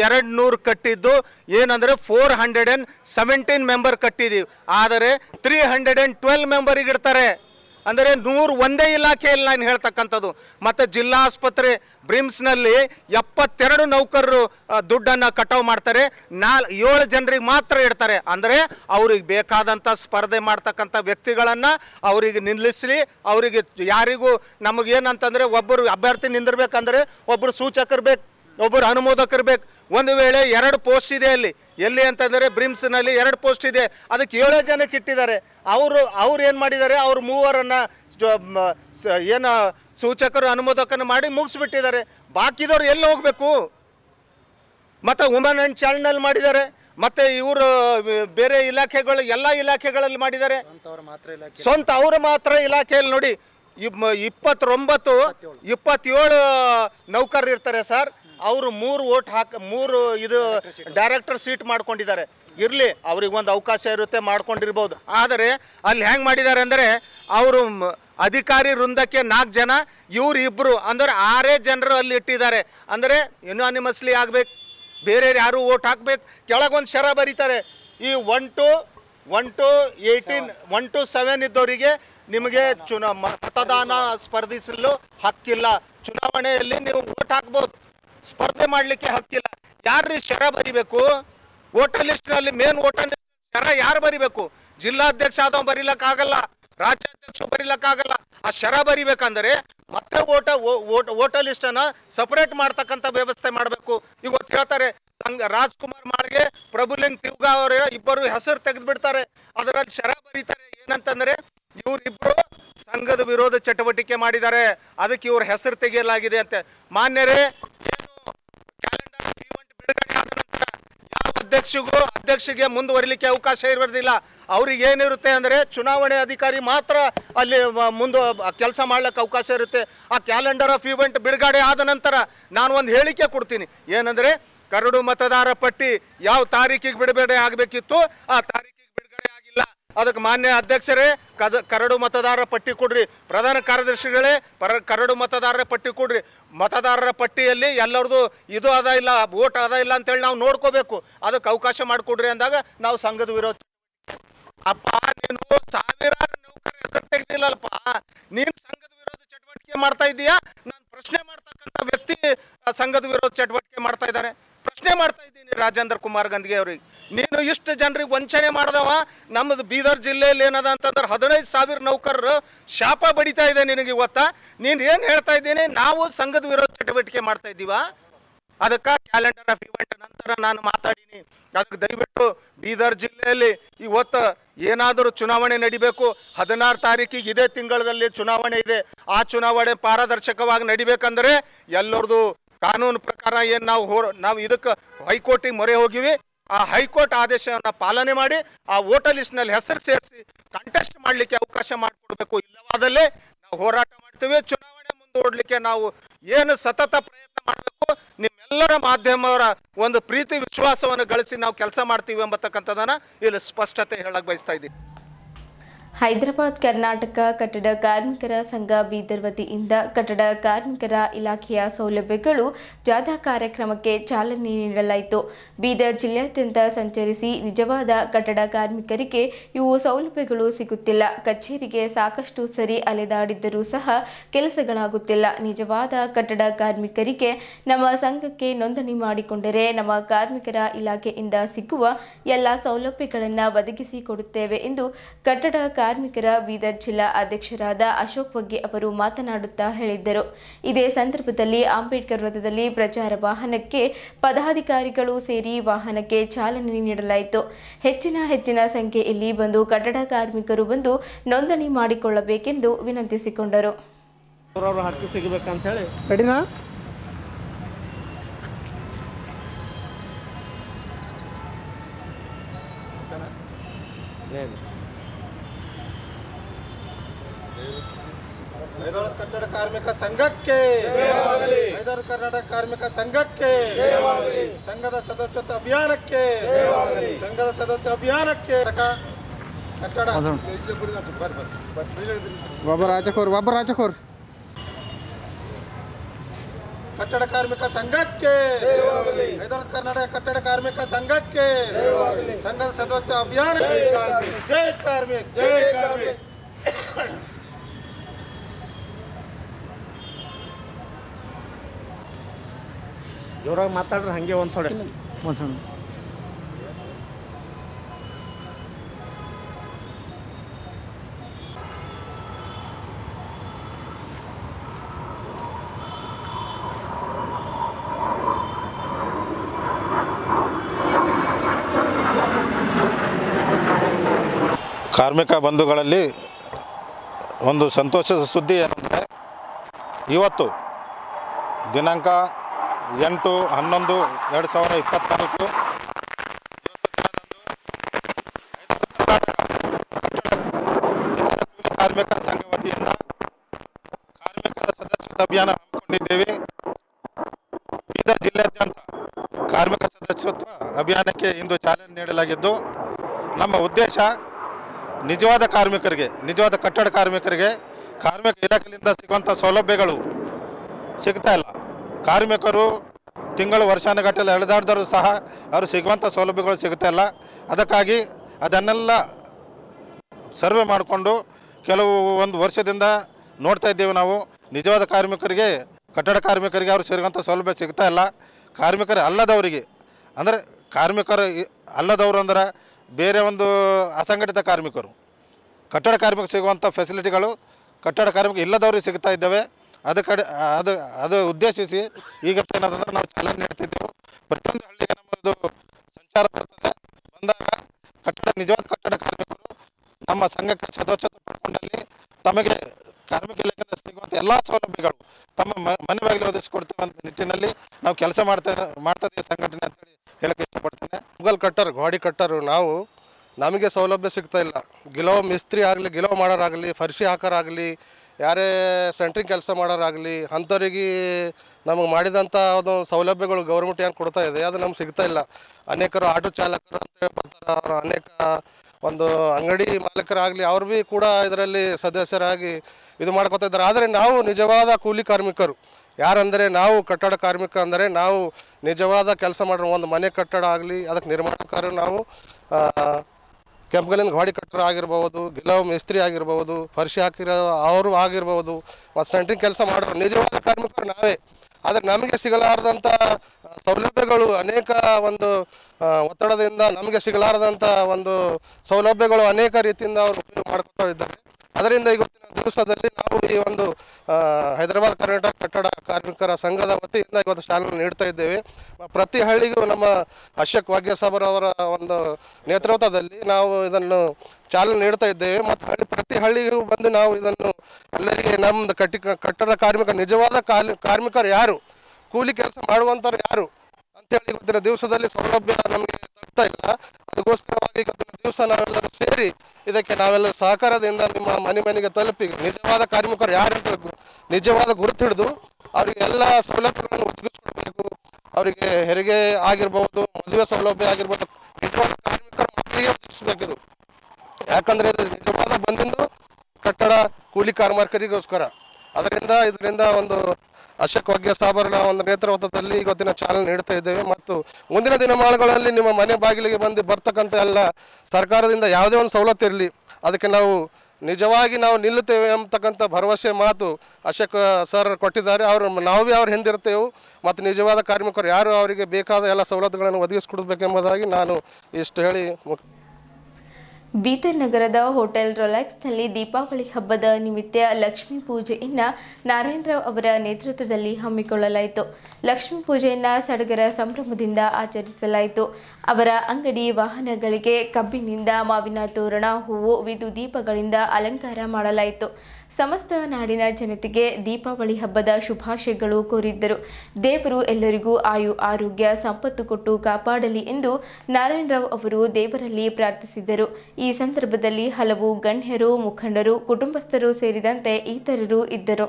ಎರಡು ನೂರು ಕಟ್ಟಿದ್ದು ಏನಂದರೆ four hundred and seventeen member ಕಟ್ಟಿದ್ದೀವಿ ಆದರೆ ತ್ರೀ ಹಂಡ್ರೆಡ್ ಆ್ಯಂಡ್ ಟ್ವೆಲ್ ಮೆಂಬರಿಗೆ ಇಡ್ತಾರೆ ಅಂದರೆ ನೂರು ಒಂದೇ ಇಲಾಖೆಯಲ್ಲಿ ನಾನು ಹೇಳ್ತಕ್ಕಂಥದ್ದು ಮತ್ತು ಜಿಲ್ಲಾ ಆಸ್ಪತ್ರೆ ಬ್ರಿಮ್ಸ್ನಲ್ಲಿ ಎಪ್ಪತ್ತೆರಡು ನೌಕರರು ಆ, ದುಡ್ಡನ್ನು ಕಟಾವು ಮಾಡ್ತಾರೆ ನಾಲ್ ಏಳು ಜನರಿಗೆ ಮಾತ್ರ ಇಡ್ತಾರೆ ಅಂದರೆ ಅವ್ರಿಗೆ ಬೇಕಾದಂಥ ಸ್ಪರ್ಧೆ ಮಾಡ್ತಕ್ಕಂಥ ವ್ಯಕ್ತಿಗಳನ್ನು ಅವರಿಗೆ ನಿಲ್ಲಿಸಲಿ ಅವರಿಗೆ ಯಾರಿಗೂ ನಮಗೇನಂತಂದರೆ ಒಬ್ಬರು ಅಭ್ಯರ್ಥಿ ನಿಂದಿರ್ಬೇಕಂದ್ರೆ ಒಬ್ಬರು ಸೂಚಕರು ಬೇಕು ಒಬ್ಬರು ಅನುಮೋದಕರು ಬೇಕು ಒಂದು ವೇಳೆ ಎರಡು ಪೋಸ್ಟ್ ಇದೆ ಅಲ್ಲಿ ಎಲ್ಲಿ ಅಂತಂದರೆ ಬ್ರಿಮ್ಸ್ನಲ್ಲಿ ಎರಡು ಪೋಸ್ಟ್ ಇದೆ ಅದಕ್ಕೆ ಏಳೇ ಜನಕ್ಕೆ ಇಟ್ಟಿದ್ದಾರೆ ಅವರು ಅವ್ರು ಏನು ಮಾಡಿದ್ದಾರೆ ಅವ್ರು ಮೂವರನ್ನು ಏನು ಸೂಚಕರು ಅನುಮೋದಕನ ಮಾಡಿ ಮುಗಿಸ್ಬಿಟ್ಟಿದ್ದಾರೆ ಬಾಕಿದವ್ರು ಎಲ್ಲಿ ಹೋಗಬೇಕು ಮತ್ತು ವುಮನ್ ಆ್ಯಂಡ್ ಚೈಲ್ಡ್ನಲ್ಲಿ ಮಾಡಿದ್ದಾರೆ ಮತ್ತು ಇವರು ಬೇರೆ ಇಲಾಖೆಗಳು ಎಲ್ಲ ಇಲಾಖೆಗಳಲ್ಲಿ ಮಾಡಿದ್ದಾರೆ ಸ್ವಂತ ಅವರು ಮಾತ್ರ ಇಲಾಖೆಯಲ್ಲಿ ನೋಡಿ ಇಪ್- ಇಪ್ಪತ್ತೊಂಬತ್ತು ಇಪ್ಪತ್ತೇಳು ನೌಕರರು ಇರ್ತಾರೆ ಸರ್ ಅವರು ಮೂರು ಓಟ್ ಹಾಕ ಮೂರು ಇದು ಡೈರೆಕ್ಟರ್ ಸೀಟ್ ಮಾಡ್ಕೊಂಡಿದ್ದಾರೆ ಇರಲಿ ಅವ್ರಿಗೆ ಒಂದು ಅವಕಾಶ ಇರುತ್ತೆ ಮಾಡ್ಕೊಂಡಿರ್ಬೋದು ಆದರೆ ಅಲ್ಲಿ ಹೆಂಗೆ ಮಾಡಿದ್ದಾರೆ ಅಂದರೆ ಅವರು ಮ್- ಅಧಿಕಾರಿ ವೃಂದಕ್ಕೆ ನಾಲ್ಕು ಜನ ಇವ್ರು ಇಬ್ಬರು ಅಂದರೆ ಆರೇ ಜನರು ಅಲ್ಲಿ ಇಟ್ಟಿದ್ದಾರೆ ಅಂದರೆ ಯುನಾನಿಮಸ್ಲಿ ಆಗಬೇಕು ಬೇರೆ ಯಾರು ಓಟ್ ಹಾಕ್ಬೇಕು ಕೆಳಗೊಂದು ಶರ ಬರೀತಾರೆ ಈ one two one two eighteen one two seven ಇದ್ದವರಿಗೆ ನಿಮಗೆ ಚುನಾ ಮ- ಮತದಾನ ಸ್ಪರ್ಧಿಸಲು ಹಕ್ಕಿಲ್ಲ ಚುನಾವಣೆಯಲ್ಲಿ ನೀವು ಓಟ್ ಹಾಕ್ಬೋದು ಸ್ಪರ್ಧೆ ಮಾಡಲಿಕ್ಕೆ ಹಕ್ಕಿಲ್ಲ ಯಾರ್ರಿ ಶರ ಬರಿಬೇಕು ವೋಟರ್ ಲಿಸ್ಟ್ನಲ್ಲಿ ಮೇನ್ ವೋಟರ್ ಲಿಸ್ಟ್ ಶರ ಯಾರು ಬರಿಬೇಕು ಜಿಲ್ಲಾಧ್ಯಕ್ಷ ಆದವ ಬರೀಲಕ್ಕಾಗಲ್ಲ ರಾಜ್ಯಾಧ್ಯಕ್ಷ ಬರೀಲಕ್ಕಾಗಲ್ಲ ಆ ಶರ ಬರಿಬೇಕಂದ್ರೆ ಮತ್ತೆ ಓಟ ವೋಟರ್ ಲಿಸ್ಟನ್ನು ಸಪರೇಟ್ ಮಾಡ್ತಕ್ಕಂಥ ವ್ಯವಸ್ಥೆ ಮಾಡಬೇಕು ಇವತ್ತು ಹೇಳ್ತಾರೆ ಸಂಘ ರಾಜ್ಕುಮಾರ್ ಮಾಳ್ಗೆ ಪ್ರಭುಲಿಂಗ್ ತಿವ್ಗಾ ಅವರ ಇಬ್ಬರು ಹೆಸರು ತೆಗೆದು ಬಿಡ್ತಾರೆ ಅದರಲ್ಲಿ ಶರ ಬರೀತಾರೆ ಏನಂತಂದ್ರೆ ಇವರಿಬ್ಬರು ಸಂಘದ ವಿರೋಧ ಚಟುವಟಿಕೆ ಮಾಡಿದ್ದಾರೆ ಅದಕ್ಕೆ ಇವ್ರ ಹೆಸರು ತೆಗೆಯಲಾಗಿದೆ ಅಂತೆ ಮಾನ್ಯರೇ ಯಾವ ಅಧ್ಯಕ್ಷಗೂ ಅಧ್ಯಕ್ಷಗೆ ಮುಂದುವರಿಲಿಕ್ಕೆ ಅವಕಾಶ ಇರೋದಿಲ್ಲ ಅವ್ರಿಗೆ ಏನಿರುತ್ತೆ ಅಂದರೆ ಚುನಾವಣೆ ಅಧಿಕಾರಿ ಮಾತ್ರ ಅಲ್ಲಿ ಮ- ಮುಂದೆ ಕೆಲಸ ಮಾಡ್ಲಿಕ್ಕೆ ಅವಕಾಶ ಇರುತ್ತೆ ಆ ಕ್ಯಾಲೆಂಡರ್ ಆಫ್ ಇವೆಂಟ್ ಬಿಡುಗಡೆ ಆದ ನಂತರ ನಾನು ಒಂದು ಹೇಳಿಕೆ ಕೊಡ್ತೀನಿ ಏನಂದರೆ ಕರಡು ಮತದಾರ ಪಟ್ಟಿ ಯಾವ ತಾರೀಕಿಗೆ ಬಿಡುಗಡೆ ಆಗಬೇಕಿತ್ತು ಆ ತಾರೀಕಿಗೆ ಬಿಡುಗಡೆ ಆಗಿಲ್ಲ ಅದಕ್ಕೆ ಮಾನ್ಯ ಅಧ್ಯಕ್ಷರೇ ಕದ ಕರಡು ಮತದಾರರ ಪಟ್ಟಿ ಕೊಡ್ರಿ ಪ್ರಧಾನ ಕಾರ್ಯದರ್ಶಿಗಳೇ ಪರ ಕರಡು ಮತದಾರರ ಪಟ್ಟಿ ಕೊಡ್ರಿ ಮತದಾರರ ಪಟ್ಟಿಯಲ್ಲಿ ಎಲ್ಲರದು ಇದು ಅದ ಇಲ್ಲ ಓಟ್ ಅದ ಇಲ್ಲ ಅಂತೇಳಿ ನಾವು ನೋಡ್ಕೋಬೇಕು ಅದಕ್ಕೆ ಅವಕಾಶ ಮಾಡಿಕೊಡ್ರಿ ಅಂದಾಗ ನಾವು ಸಂಘದ ವಿರೋಧ ಅಪ್ಪ ನೀನು ಸಾವಿರಾರು ನೌಕರ ಹೆಸರು ತೆಗ್ದಿಲ್ಲಲ್ಪ ನೀನು ಸಂಘದ ವಿರೋಧ ಚಟುವಟಿಕೆ ಮಾಡ್ತಾ ಇದ್ದೀಯಾ ನಾನು ಪ್ರಶ್ನೆ ಮಾಡ್ತಕ್ಕಂಥ ವ್ಯಕ್ತಿ ಆ, ಸಂಘದ ವಿರೋಧ ಚಟುವಟಿಕೆ ಮಾಡ್ತಾ ಇದ್ದಾರೆ ಪ್ರಶ್ನೆ ಮಾಡ್ತಾ ಇದ್ದೀನಿ ರಾಜೇಂದ್ರ ಕುಮಾರ್ ಗಂದ್ಗೆ ಅವ್ರಿಗೆ ನೀನು ಇಷ್ಟು ಜನರಿಗೆ ವಂಚನೆ ಮಾಡ್ದವ ನಮ್ಮದು ಬೀದರ್ ಜಿಲ್ಲೆಯಲ್ಲಿ ಏನದ ಅಂತಂದ್ರೆ ಹದಿನೈದು ಸಾವಿರ ನೌಕರರು ಶಾಪ ಬಡಿತಾ ಇದೆ ನಿನಗೆ ಇವತ್ತ ನೀನು ಏನು ಹೇಳ್ತಾ ಇದ್ದೀನಿ ನಾವು ಸಂಘದ ವಿರೋಧ ಚಟುವಟಿಕೆ ಮಾಡ್ತಾ ಇದ್ದೀವಾ ಅದಕ್ಕೆ ಕ್ಯಾಲೆಂಡರ್ ಆಫ್ ಇವೆಂಟ್ ನಂತರ ನಾನು ಮಾತಾಡೀನಿ ಅದಕ್ಕೆ ದಯವಿಟ್ಟು ಬೀದರ್ ಜಿಲ್ಲೆಯಲ್ಲಿ ಇವತ್ತು ಏನಾದರೂ ಚುನಾವಣೆ ನಡಿಬೇಕು ಹದಿನಾರು ತಾರೀಕಿಗೆ ಇದೇ ತಿಂಗಳಲ್ಲಿ ಚುನಾವಣೆ ಇದೆ ಆ ಚುನಾವಣೆ ಪಾರದರ್ಶಕವಾಗಿ ನಡಿಬೇಕಂದ್ರೆ ಎಲ್ಲರದು ಕಾನೂನು ಪ್ರಕಾರ ಏನು ನಾವು ಹೋ ನಾವು ಇದಕ್ಕೆ ಹೈಕೋರ್ಟಿಗೆ ಮೊರೆ ಹೋಗಿವಿ ಆ ಹೈಕೋರ್ಟ್ ಆದೇಶವನ್ನು ಪಾಲನೆ ಮಾಡಿ ಆ ವೋಟರ್ ಲಿಸ್ಟ್ನಲ್ಲಿ ಹೆಸರು ಸೇರಿಸಿ ಕಂಟೆಸ್ಟ್ ಮಾಡಲಿಕ್ಕೆ ಅವಕಾಶ ಮಾಡಿಕೊಡ್ಬೇಕು ಇಲ್ಲವಾದಲ್ಲಿ ನಾವು ಹೋರಾಟ ಮಾಡ್ತೀವಿ ಚುನಾವಣೆ ಮುಂದೂಡಲಿಕ್ಕೆ ನಾವು ಏನು ಸತತ ಪ್ರಯತ್ನ ಮಾಡಬೇಕು ನಿಮ್ಮೆಲ್ಲರ ಮಾಧ್ಯಮವರ ಒಂದು ಪ್ರೀತಿ ವಿಶ್ವಾಸವನ್ನು ಗಳಿಸಿ ನಾವು ಕೆಲಸ ಮಾಡ್ತೀವಿ ಎಂಬತಕ್ಕಂಥದ್ದನ್ನು ಇಲ್ಲಿ ಸ್ಪಷ್ಟತೆ ಹೇಳಕ್ ಬಯಸ್ತಾ ಇದ್ದೀನಿ ಹೈದರಾಬಾದ್ ಕರ್ನಾಟಕ ಕಟ್ಟಡ ಕಾರ್ಮಿಕರ ಸಂಘ ಬೀದರ್ ವತಿಯಿಂದ ಕಟ್ಟಡ ಕಾರ್ಮಿಕರ ಇಲಾಖೆಯ ಸೌಲಭ್ಯಗಳು ಜಾಥಾ ಕಾರ್ಯಕ್ರಮಕ್ಕೆ ಚಾಲನೆ ನೀಡಲಾಯಿತು ಬೀದರ್ ಜಿಲ್ಲೆಯಾದ್ಯಂತ ಸಂಚರಿಸಿ ನಿಜವಾದ ಕಟ್ಟಡ ಕಾರ್ಮಿಕರಿಗೆ ಇವು ಸೌಲಭ್ಯಗಳು ಸಿಗುತ್ತಿಲ್ಲ ಕಚೇರಿಗೆ ಸಾಕಷ್ಟು ಸರಿ ಅಲೆದಾಡಿದ್ದರೂ ಸಹ ಕೆಲಸಗಳಾಗುತ್ತಿಲ್ಲ ನಿಜವಾದ ಕಟ್ಟಡ ಕಾರ್ಮಿಕರಿಗೆ ನಮ್ಮ ಸಂಘಕ್ಕೆ ನೋಂದಣಿ ಮಾಡಿಕೊಂಡರೆ ನಮ್ಮ ಕಾರ್ಮಿಕರ ಇಲಾಖೆಯಿಂದ ಸಿಗುವ ಎಲ್ಲ ಸೌಲಭ್ಯಗಳನ್ನು ಒದಗಿಸಿಕೊಡುತ್ತೇವೆ ಎಂದು ಕಟ್ಟಡ ಕಾರ್ಮಿಕರ ಬೀದರ್ ಜಿಲ್ಲಾ ಅಧ್ಯಕ್ಷರಾದ ಅಶೋಕ್ ವಗ್ಗೆ ಅವರು ಮಾತನಾಡುತ್ತಾ ಹೇಳಿದ್ದರು ಇದೇ ಸಂದರ್ಭದಲ್ಲಿ ಅಂಬೇಡ್ಕರ್ ವೃತ್ತದಲ್ಲಿ ಪ್ರಚಾರ ವಾಹನಕ್ಕೆ ಪದಾಧಿಕಾರಿಗಳು ಸೇರಿ ವಾಹನಕ್ಕೆ ಚಾಲನೆ ನೀಡಲಾಯಿತು ಹೆಚ್ಚಿನ ಹೆಚ್ಚಿನ ಸಂಖ್ಯೆಯಲ್ಲಿ ಬಂದು ಕಟ್ಟಡ ಕಾರ್ಮಿಕರು ಬಂದು ನೋಂದಣಿ ಮಾಡಿಕೊಳ್ಳಬೇಕೆಂದು ವಿನಂತಿಸಿಕೊಂಡರು ಅವ್ರವ್ರ ಹಕ್ಕು ಸಿಗಬೇಕಂತ ಹೇಳಿ ರೆಡಿನಾ ಹೈದರಾಬಾದ್ ಕಟ್ಟಡ ಕಾರ್ಮಿಕ ಸಂಘಕ್ಕೆ ಹೈದರಾಬಾದ್ ಕರ್ನಾಟಕ ಕಾರ್ಮಿಕ ಸಂಘಕ್ಕೆ ಸಂಘದ ಸದಸ್ಯತ್ವ ಅಭಿಯಾನಕ್ಕೆ ಸಂಘದ ಸದಸ್ಯ ಅಭಿಯಾನಕ್ಕೆ ಕಟ್ಟಡ ಬರ್ರಿ, ಬರ್ರಿ. ಒಬ್ಬ ರಾಜಕೋರ್ ಒಬ್ಬ ರಾಜಕೋರ್ ಕಟ್ಟಡ ಕಾರ್ಮಿಕ ಸಂಘಕ್ಕೆ ಹೈದರಾಬಾದ್ ಕರ್ನಾಟಕ ಕಟ್ಟಡ ಕಾರ್ಮಿಕ ಸಂಘಕ್ಕೆ ಸಂಘದ ಸದಸ್ಯ ಅಭಿಯಾನ ಜೈ ಕಾರ್ಮಿಕ್ ಜೈ ಕಾರ್ಮಿಕ್ ಜೋರಾಗಿ ಮಾತಾಡ್ರಿ ಹಂಗೆ ಒಂದು ಥೋಡೆ ಒಂದು ಸಣ್ಣ ಕಾರ್ಮಿಕ ಬಂಧುಗಳಲ್ಲಿ ಒಂದು ಸಂತೋಷದ ಸುದ್ದಿ ಏನಂದರೆ ಇವತ್ತು ದಿನಾಂಕ ಎಂಟು ಹನ್ನೊಂದು ಎರಡು ಸಾವಿರ ಇಪ್ಪತ್ತ್ನಾಲ್ಕು ಕಾರ್ಮಿಕರ ಸಂಘ ವತಿಯಿಂದ ಕಾರ್ಮಿಕರ ಸದಸ್ಯತ್ವ ಅಭಿಯಾನ ಹಮ್ಮಿಕೊಂಡಿದ್ದೇವೆ ಬೀದರ್ ಜಿಲ್ಲೆಯಾದ್ಯಂತ ಕಾರ್ಮಿಕ ಸದಸ್ಯತ್ವ ಅಭಿಯಾನಕ್ಕೆ ಇಂದು ಚಾಲನೆ ನೀಡಲಾಗಿದ್ದು ನಮ್ಮ ಉದ್ದೇಶ ನಿಜವಾದ ಕಾರ್ಮಿಕರಿಗೆ ನಿಜವಾದ ಕಟ್ಟಡ ಕಾರ್ಮಿಕರಿಗೆ ಕಾರ್ಮಿಕ ಇಲಾಖೆಯಿಂದ ಸಿಗುವಂಥ ಸೌಲಭ್ಯಗಳು ಸಿಗ್ತಾ ಇಲ್ಲ ಕಾರ್ಮಿಕರು ತಿಂಗಳು ವರ್ಷಾನುಗಟ್ಟಲೆ ಎಳೆದಾಡಿದರೂ ಸಹ ಅವರು ಸಿಗುವಂಥ ಸೌಲಭ್ಯಗಳು ಸಿಗ್ತಾ ಇಲ್ಲ ಅದಕ್ಕಾಗಿ ಅದನ್ನೆಲ್ಲ ಸರ್ವೆ ಮಾಡಿಕೊಂಡು ಕೆಲವು ಒಂದು ವರ್ಷದಿಂದ ನೋಡ್ತಾ ಇದ್ದೇವೆ ನಾವು ನಿಜವಾದ ಕಾರ್ಮಿಕರಿಗೆ ಕಟ್ಟಡ ಕಾರ್ಮಿಕರಿಗೆ ಅವರು ಸಿಗುವಂಥ ಸೌಲಭ್ಯ ಸಿಗ್ತಾ ಇಲ್ಲ ಕಾರ್ಮಿಕರು ಅಲ್ಲದವರಿಗೆ ಅಂದರೆ ಕಾರ್ಮಿಕರು ಇ- ಅಲ್ಲದವರು ಅಂದ್ರೆ ಬೇರೆ ಒಂದು ಅಸಂಘಟಿತ ಕಾರ್ಮಿಕರು ಕಟ್ಟಡ ಕಾರ್ಮಿಕ ಸಿಗುವಂಥ ಫೆಸಿಲಿಟಿಗಳು ಕಟ್ಟಡ ಕಾರ್ಮಿಕ ಇಲ್ಲದವ್ರಿಗೆ ಸಿಗ್ತಾ ಇದ್ದಾವೆ ಅದು ಕಡೆ ಅದು ಅದು ಉದ್ದೇಶಿಸಿ ಈಗ ಏನಂತಂದ್ರೆ ನಾವು ಚಾಲನೆ ನೀಡ್ತಿದ್ದೆವು ಪ್ರತಿಯೊಂದು ಹಳ್ಳಿಗೆ ನಮ್ಮದು ಸಂಚಾರ ಬರ್ತದೆ ಬಂದಾಗ ಕಟ್ಟಡ ನಿಜವಾದ ಕಟ್ಟಡ ಕಾರ್ಮಿಕರು ನಮ್ಮ ಸಂಘಕ್ಕೆ ಸದಸ್ಯತ್ವ ಪಡ್ಕೊಂಡಲ್ಲಿ ತಮಗೆ ಕಾರ್ಮಿಕ ಇಲಾಖೆಯಿಂದ ಸಿಗುವಂಥ ಎಲ್ಲ ಸೌಲಭ್ಯಗಳು ತಮ್ಮ ಮ- ಮನೆ ಬಾಗಿಲು ಒದಗಿಸಿಕೊಡ್ತೇವೆ ಅಂತ ನಿಟ್ಟಿನಲ್ಲಿ ನಾವು ಕೆಲಸ ಮಾಡ್ತಾ ಮಾಡ್ತಾ ಇದ್ದೀವಿ ಸಂಘಟನೆ ಅಂತೇಳಿ ಹೇಳಕ್ಕೆ ಇಷ್ಟಪಡ್ತೇನೆ ಮುಗಲ್ ಕಟ್ಟರ್ ಗಾಡಿ ಕಟ್ಟರು ನಾವು ನಮಗೆ ಸೌಲಭ್ಯ ಸಿಗ್ತಾ ಇಲ್ಲ ಗಿಲೋ ಮಿಸ್ತ್ರಿ ಆಗಲಿ ಗಿಲೋ ಮಾಡೋರಾಗಲಿ ಫರ್ಶಿ ಹಾಕೋರಾಗಲಿ ಯಾರೇ ಸೆಂಟ್ರಿಂಗ್ ಕೆಲಸ ಮಾಡೋರಾಗಲಿ ಅಂಥವ್ರಿಗೆ ನಮಗೆ ಮಾಡಿದಂಥ ಒಂದು ಸೌಲಭ್ಯಗಳು ಗೌರ್ಮೆಂಟ್ ಏನು ಕೊಡ್ತಾ ಇದೆ ಅದು ನಮ್ಗೆ ಸಿಗ್ತಾ ಇಲ್ಲ ಅನೇಕರು ಆಟೋ ಚಾಲಕರು ಅಂತ ಬರ್ತಾರೆ ಅವರು ಅನೇಕ ಒಂದು ಅಂಗಡಿ ಮಾಲೀಕರಾಗಲಿ ಅವ್ರು ಭೀ ಕೂಡ ಇದರಲ್ಲಿ ಸದಸ್ಯರಾಗಿ ಇದು ಮಾಡ್ಕೊತಾ ಇದ್ದಾರೆ ಆದರೆ ನಾವು ನಿಜವಾದ ಕೂಲಿ ಕಾರ್ಮಿಕರು ಯಾರಂದರೆ ನಾವು ಕಟ್ಟಡ ಕಾರ್ಮಿಕ ಅಂದರೆ ನಾವು ನಿಜವಾದ ಕೆಲಸ ಮಾಡೋ ಒಂದು ಮನೆ ಕಟ್ಟಡ ಆಗಲಿ ಅದಕ್ಕೆ ನಿರ್ಮಾಣಕಾರ ನಾವು ಆ, ಕೆಂಪಗಲಿಂದ ಗಾಡಿ ಕಟ್ಟಡ ಆಗಿರ್ಬೋದು ಗಿಲವ್ ಮೇಸ್ತ್ರಿ ಆಗಿರ್ಬೋದು ಫರ್ಶಿ ಹಾಕಿರೋ ಅವರು ಆಗಿರ್ಬೋದು ಮತ್ತು ಸೆಂಟ್ರಿಂಗ್ ಕೆಲಸ ಮಾಡೋರು ನಿಜವಾದ ಕಾರ್ಮಿಕರು ನಾವೇ ಆದರೆ ನಮಗೆ ಸಿಗಲಾರದಂಥ ಸೌಲಭ್ಯಗಳು ಅನೇಕ ಒಂದು ಆ, ಒತ್ತಡದಿಂದ ನಮಗೆ ಸಿಗಲಾರದಂಥ ಒಂದು ಸೌಲಭ್ಯಗಳು ಅನೇಕ ರೀತಿಯಿಂದ ಅವರು ಉಪಯೋಗ ಮಾಡ್ಕೊತಾ ಇದ್ದಾರೆ ಅದರಿಂದ ಇವತ್ತಿನ ದಿವಸದಲ್ಲಿ ನಾವು ಈ ಒಂದು ಆ, ಹೈದರಾಬಾದ್ ಕರ್ನಾಟಕ ಕಟ್ಟಡ ಕಾರ್ಮಿಕರ ಸಂಘದ ವತಿಯಿಂದ ಇವತ್ತು ಚಾಲನೆ ನೀಡ್ತಾ ಇದ್ದೇವೆ ಪ್ರತಿ ಹಳ್ಳಿಗೂ ನಮ್ಮ ಅಶೋಕ್ ವಾಗ್ಯ ಅವರ ಒಂದು ನೇತೃತ್ವದಲ್ಲಿ ನಾವು ಇದನ್ನು ಚಾಲನೆ ನೀಡ್ತಾ ಇದ್ದೇವೆ ಮತ್ತು ಹಳ್ಳಿ ಪ್ರತಿ ಹಳ್ಳಿಗೂ ಬಂದು ನಾವು ಇದನ್ನು ಎಲ್ಲರಿಗೆ ನಮ್ಮದು ಕಟ್ಟಿ ಕಟ್ಟಡ ಕಾರ್ಮಿಕ ನಿಜವಾದ ಕಾಲಿ ಕಾರ್ಮಿಕರು ಯಾರು ಕೂಲಿ ಕೆಲಸ ಮಾಡುವಂಥವ್ರು ಯಾರು ಅಂತೇಳಿ ಇವತ್ತಿನ ದಿವಸದಲ್ಲಿ ಸೌಲಭ್ಯ ನಮಗೆ ತಗ್ತಾ ಇಲ್ಲ ಅದಕ್ಕೋಸ್ಕರವಾಗಿ ಇವತ್ತಿನ ದಿವಸ ನಾವೆಲ್ಲರೂ ಸೇರಿ ಇದಕ್ಕೆ ನಾವೆಲ್ಲ ಸಹಕಾರದಿಂದ ನಿಮ್ಮ ಮನೆ ಮನೆಗೆ ತಲುಪಿ ನಿಜವಾದ ಕಾರ್ಮಿಕರು ಯಾರು ಅಂತ ಗು- ನಿಜವಾದ ಗುರುತು ಹಿಡಿದು ಅವರಿಗೆ ಎಲ್ಲ ಸೌಲಭ್ಯಗಳನ್ನು ಒದಗಿಸ್ಕೊಡ್ಬೇಕು ಅವರಿಗೆ ಹೆರಿಗೆ ಆಗಿರ್ಬೋದು ಮದುವೆ ಸೌಲಭ್ಯ ಆಗಿರ್ಬೋದು ನಿಜವಾದ ಕಾರ್ಮಿಕರು ಮಕ್ಕಳಿಗೆ ಒದಗಿಸ್ಬೇಕಿದು ಯಾಕಂದ್ರೆ ಇದು ನಿಜವಾದ ಬಂದಿಂದು ಕಟ್ಟಡ ಕೂಲಿ ಕಾರ್ಮಿಕರಿಗೋಸ್ಕರ ಅದರಿಂದ ಇದರಿಂದ ಒಂದು ಅಶೋಕ್ ವಗ್ಯ ಸಾಬರ್ನ ಒಂದು ನೇತೃತ್ವದಲ್ಲಿ ಇವತ್ತಿನ ಚಾಲನೆ ನೀಡ್ತಾ ಇದ್ದೇವೆ ಮತ್ತು ಮುಂದಿನ ದಿನಮಾನಗಳಲ್ಲಿ ನಿಮ್ಮ ಮನೆ ಬಾಗಿಲಿಗೆ ಬಂದು ಬರ್ತಕ್ಕಂಥ ಎಲ್ಲ ಸರ್ಕಾರದಿಂದ ಯಾವುದೇ ಒಂದು ಸವಲತ್ತು ಇರಲಿ ಅದಕ್ಕೆ ನಾವು ನಿಜವಾಗಿ ನಾವು ನಿಲ್ಲುತ್ತೇವೆ ಎಂಬತಕ್ಕಂಥ ಭರವಸೆ ಮಾತು ಅಶೋಕ್ ಸರ್ ಕೊಟ್ಟಿದ್ದಾರೆ ಅವರು ನಾವು ಭೀ ಅವ್ರ ಹಿಂದಿರ್ತೇವೆ ಮತ್ತು ನಿಜವಾದ ಕಾರ್ಮಿಕರು ಯಾರು ಅವರಿಗೆ ಬೇಕಾದ ಎಲ್ಲ ಸವಲತ್ತುಗಳನ್ನು ಒದಗಿಸಿಕೊಡ್ಬೇಕೆಂಬುದಾಗಿ ನಾನು ಇಷ್ಟು ಹೇಳಿ ಮುಕ್ ಬೀದರ್ ನಗರದ ಹೋಟೆಲ್ ರೊಲ್ಯಾಕ್ಸ್ನಲ್ಲಿ ದೀಪಾವಳಿ ಹಬ್ಬದ ನಿಮಿತ್ತ ಲಕ್ಷ್ಮೀ ಪೂಜೆಯನ್ನು ನಾರಾಯಣರಾವ್ ಅವರ ನೇತೃತ್ವದಲ್ಲಿ ಹಮ್ಮಿಕೊಳ್ಳಲಾಯಿತು ಲಕ್ಷ್ಮೀ ಪೂಜೆಯನ್ನು ಸಡಗರ ಸಂಭ್ರಮದಿಂದ ಆಚರಿಸಲಾಯಿತು ಅವರ ಅಂಗಡಿ ವಾಹನಗಳಿಗೆ ಕಬ್ಬಿನಿಂದ ಮಾವಿನ ತೋರಣ ಹೂವು ವಿದು ದೀಪಗಳಿಂದ ಅಲಂಕಾರ ಮಾಡಲಾಯಿತು ಸಮಸ್ತ ನಾಡಿನ ಜನತೆಗೆ ದೀಪಾವಳಿ ಹಬ್ಬದ ಶುಭಾಶಯಗಳು ಕೋರಿದ್ದರು ದೇವರು ಎಲ್ಲರಿಗೂ ಆಯು ಆರೋಗ್ಯ ಸಂಪತ್ತು ಕೊಟ್ಟು ಕಾಪಾಡಲಿ ಎಂದು ನಾರಾಯಣರಾವ್ ಅವರು ದೇವರಲ್ಲಿ ಪ್ರಾರ್ಥಿಸಿದರು ಈ ಸಂದರ್ಭದಲ್ಲಿ ಹಲವು ಗಣ್ಯರು ಮುಖಂಡರು ಕುಟುಂಬಸ್ಥರು ಸೇರಿದಂತೆ ಇತರರು ಇದ್ದರು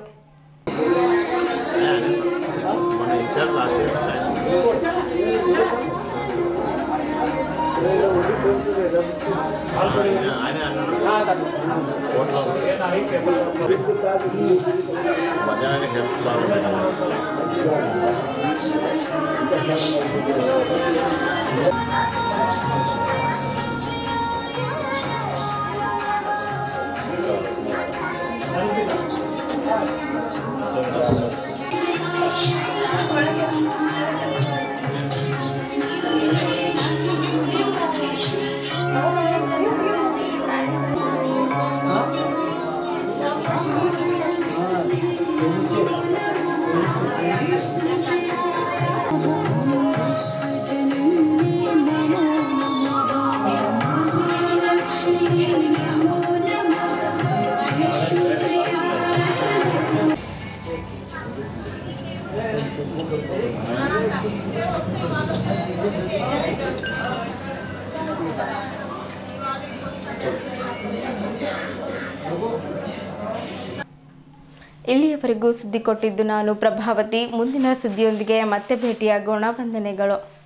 ಮಧ್ಯಾಹ್ನ ಹೆಲ್ಪ್ ಇಲ್ಲಿಯವರೆಗೂ ಸುದ್ದಿ ಕೊಟ್ಟಿದ್ದು ನಾನು ಪ್ರಭಾವತಿ ಮುಂದಿನ ಸುದ್ದಿಯೊಂದಿಗೆ ಮತ್ತೆ ಭೇಟಿಯಾಗೋಣ ವಂದನೆಗಳು